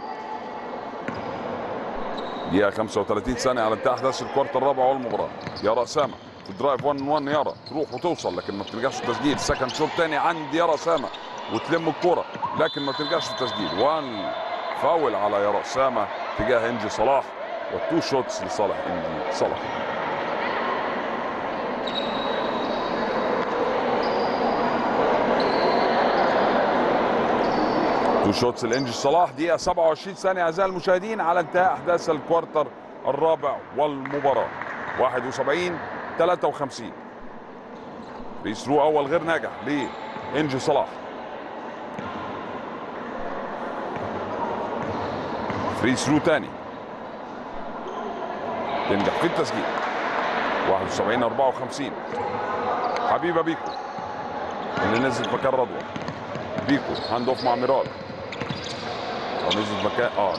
دقيقة 35 ثانية على انتهاء احداث الكوارت الرابع والمباراة يارا اسامة في الدرايف 1 1 يارا تروح وتوصل لكن ما بترجعش في التسجيل سكند شوت تاني عند يارا اسامة وتلم الكرة لكن ما ترجعش في التسجيل وان فاول على يارا اسامة تجاه انجي صلاح والتو شوتس لصالح انجي صلاح تو شوتس الانجي صلاح دقيقة 27 ثانية أعزائي المشاهدين على انتهاء أحداث الكوارتر الرابع والمباراة 71 53 فري ثرو أول غير ناجح لإنجي صلاح فري ثرو تاني تنجح في التسجيل 71 54 حبيبة بيكو اللي نزل مكان رضوى بيكو هاند اوف مع ميرال ونزل مكان اه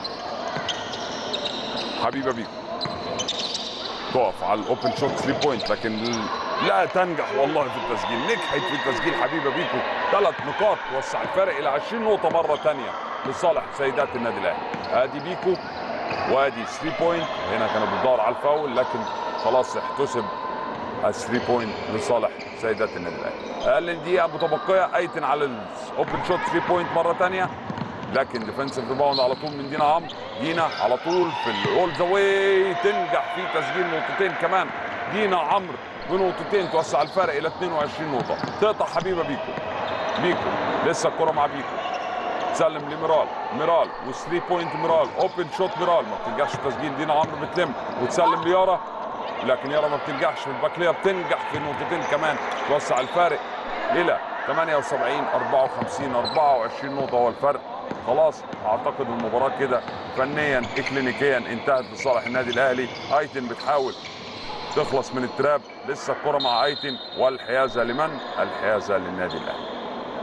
حبيبه بيكو تقف على الاوبن شوت 3 بوينت لكن لا تنجح والله في التسجيل نجحت في التسجيل حبيبه بيكو ثلاث نقاط توسع الفارق الى 20 نقطه مره ثانيه لصالح سيدات النادي الاهلي ادي بيكو وادي 3 بوينت هنا كانت بتدور على الفاول لكن خلاص احتسب 3 بوينت لصالح سيدات النادي الاهلي اقل دقيقه متبقيه ايتن على الاوبن شوت 3 بوينت مره ثانيه لكن ديفنسيف ريباوند على طول من دينا عمرو دينا على طول في الاول ذا واي تنجح في تسجيل نقطتين كمان دينا عمرو بنقطتين توسع الفرق الى 22 نقطه تقطع حبيبه بيكو بيكو لسه الكره مع بيكو تسلم لميرال ميرال و3 بوينت ميرال اوبن شوت ميرال ما بتنجحش في تسجيل دينا عمرو بتلم وتسلم ليارا لكن يارا ما بتنجحش في الباكليه بتنجح في نقطتين كمان توسع الفارق الى 78 54 24 نقطه هو الفرق خلاص اعتقد المباراه كده فنيا اكلينيكيا انتهت لصالح النادي الاهلي ايتن بتحاول تخلص من التراب لسه الكره مع ايتن والحيازه لمن الحيازه للنادي الاهلي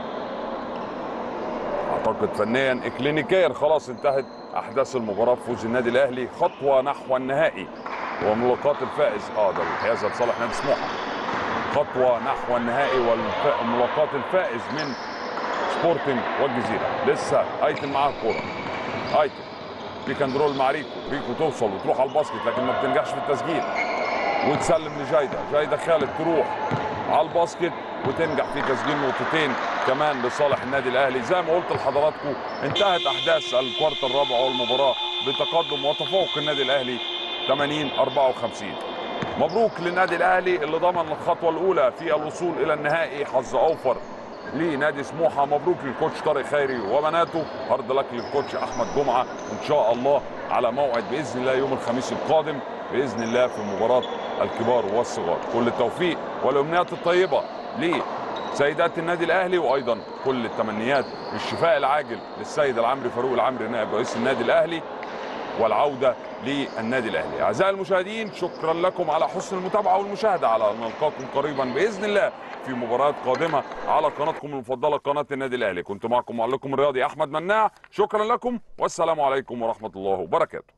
اعتقد فنيا اكلينيكيا خلاص انتهت احداث المباراه فوز النادي الاهلي خطوه نحو النهائي وملاقات الفائز اه ده الحيازه لصالح نادي سموحه خطوه نحو النهائي وملاقات الفائز من سبورتنج والجزيره لسه ايتن معاه الكوره ايتن بيك اند رول مع ريكو ريكو توصل وتروح على الباسكت لكن ما بتنجحش في التسجيل وتسلم لجايده جايده خالد تروح على الباسكت وتنجح في تسجيل نقطتين كمان لصالح النادي الاهلي زي ما قلت لحضراتكم انتهت احداث الكوارت الرابع والمباراه بتقدم وتفوق النادي الاهلي 80 54 مبروك للنادي الاهلي اللي ضمن الخطوه الاولى في الوصول الى النهائي حظ اوفر لنادي سموحه مبروك للكوتش طارق خيري وبناته هارد لك للكوتش احمد جمعه وان شاء الله على موعد باذن الله يوم الخميس القادم باذن الله في مباراه الكبار والصغار كل التوفيق والامنيات الطيبه لسيدات النادي الاهلي وايضا كل التمنيات بالشفاء العاجل للسيد العمري فاروق العمري نائب رئيس النادي الاهلي والعوده للنادي الاهلي اعزائي المشاهدين شكرا لكم على حسن المتابعه والمشاهده على ان نلقاكم قريبا باذن الله في مباريات قادمه على قناتكم المفضله قناه النادي الاهلي كنت معكم معلقكم الرياضي احمد مناع شكرا لكم والسلام عليكم ورحمه الله وبركاته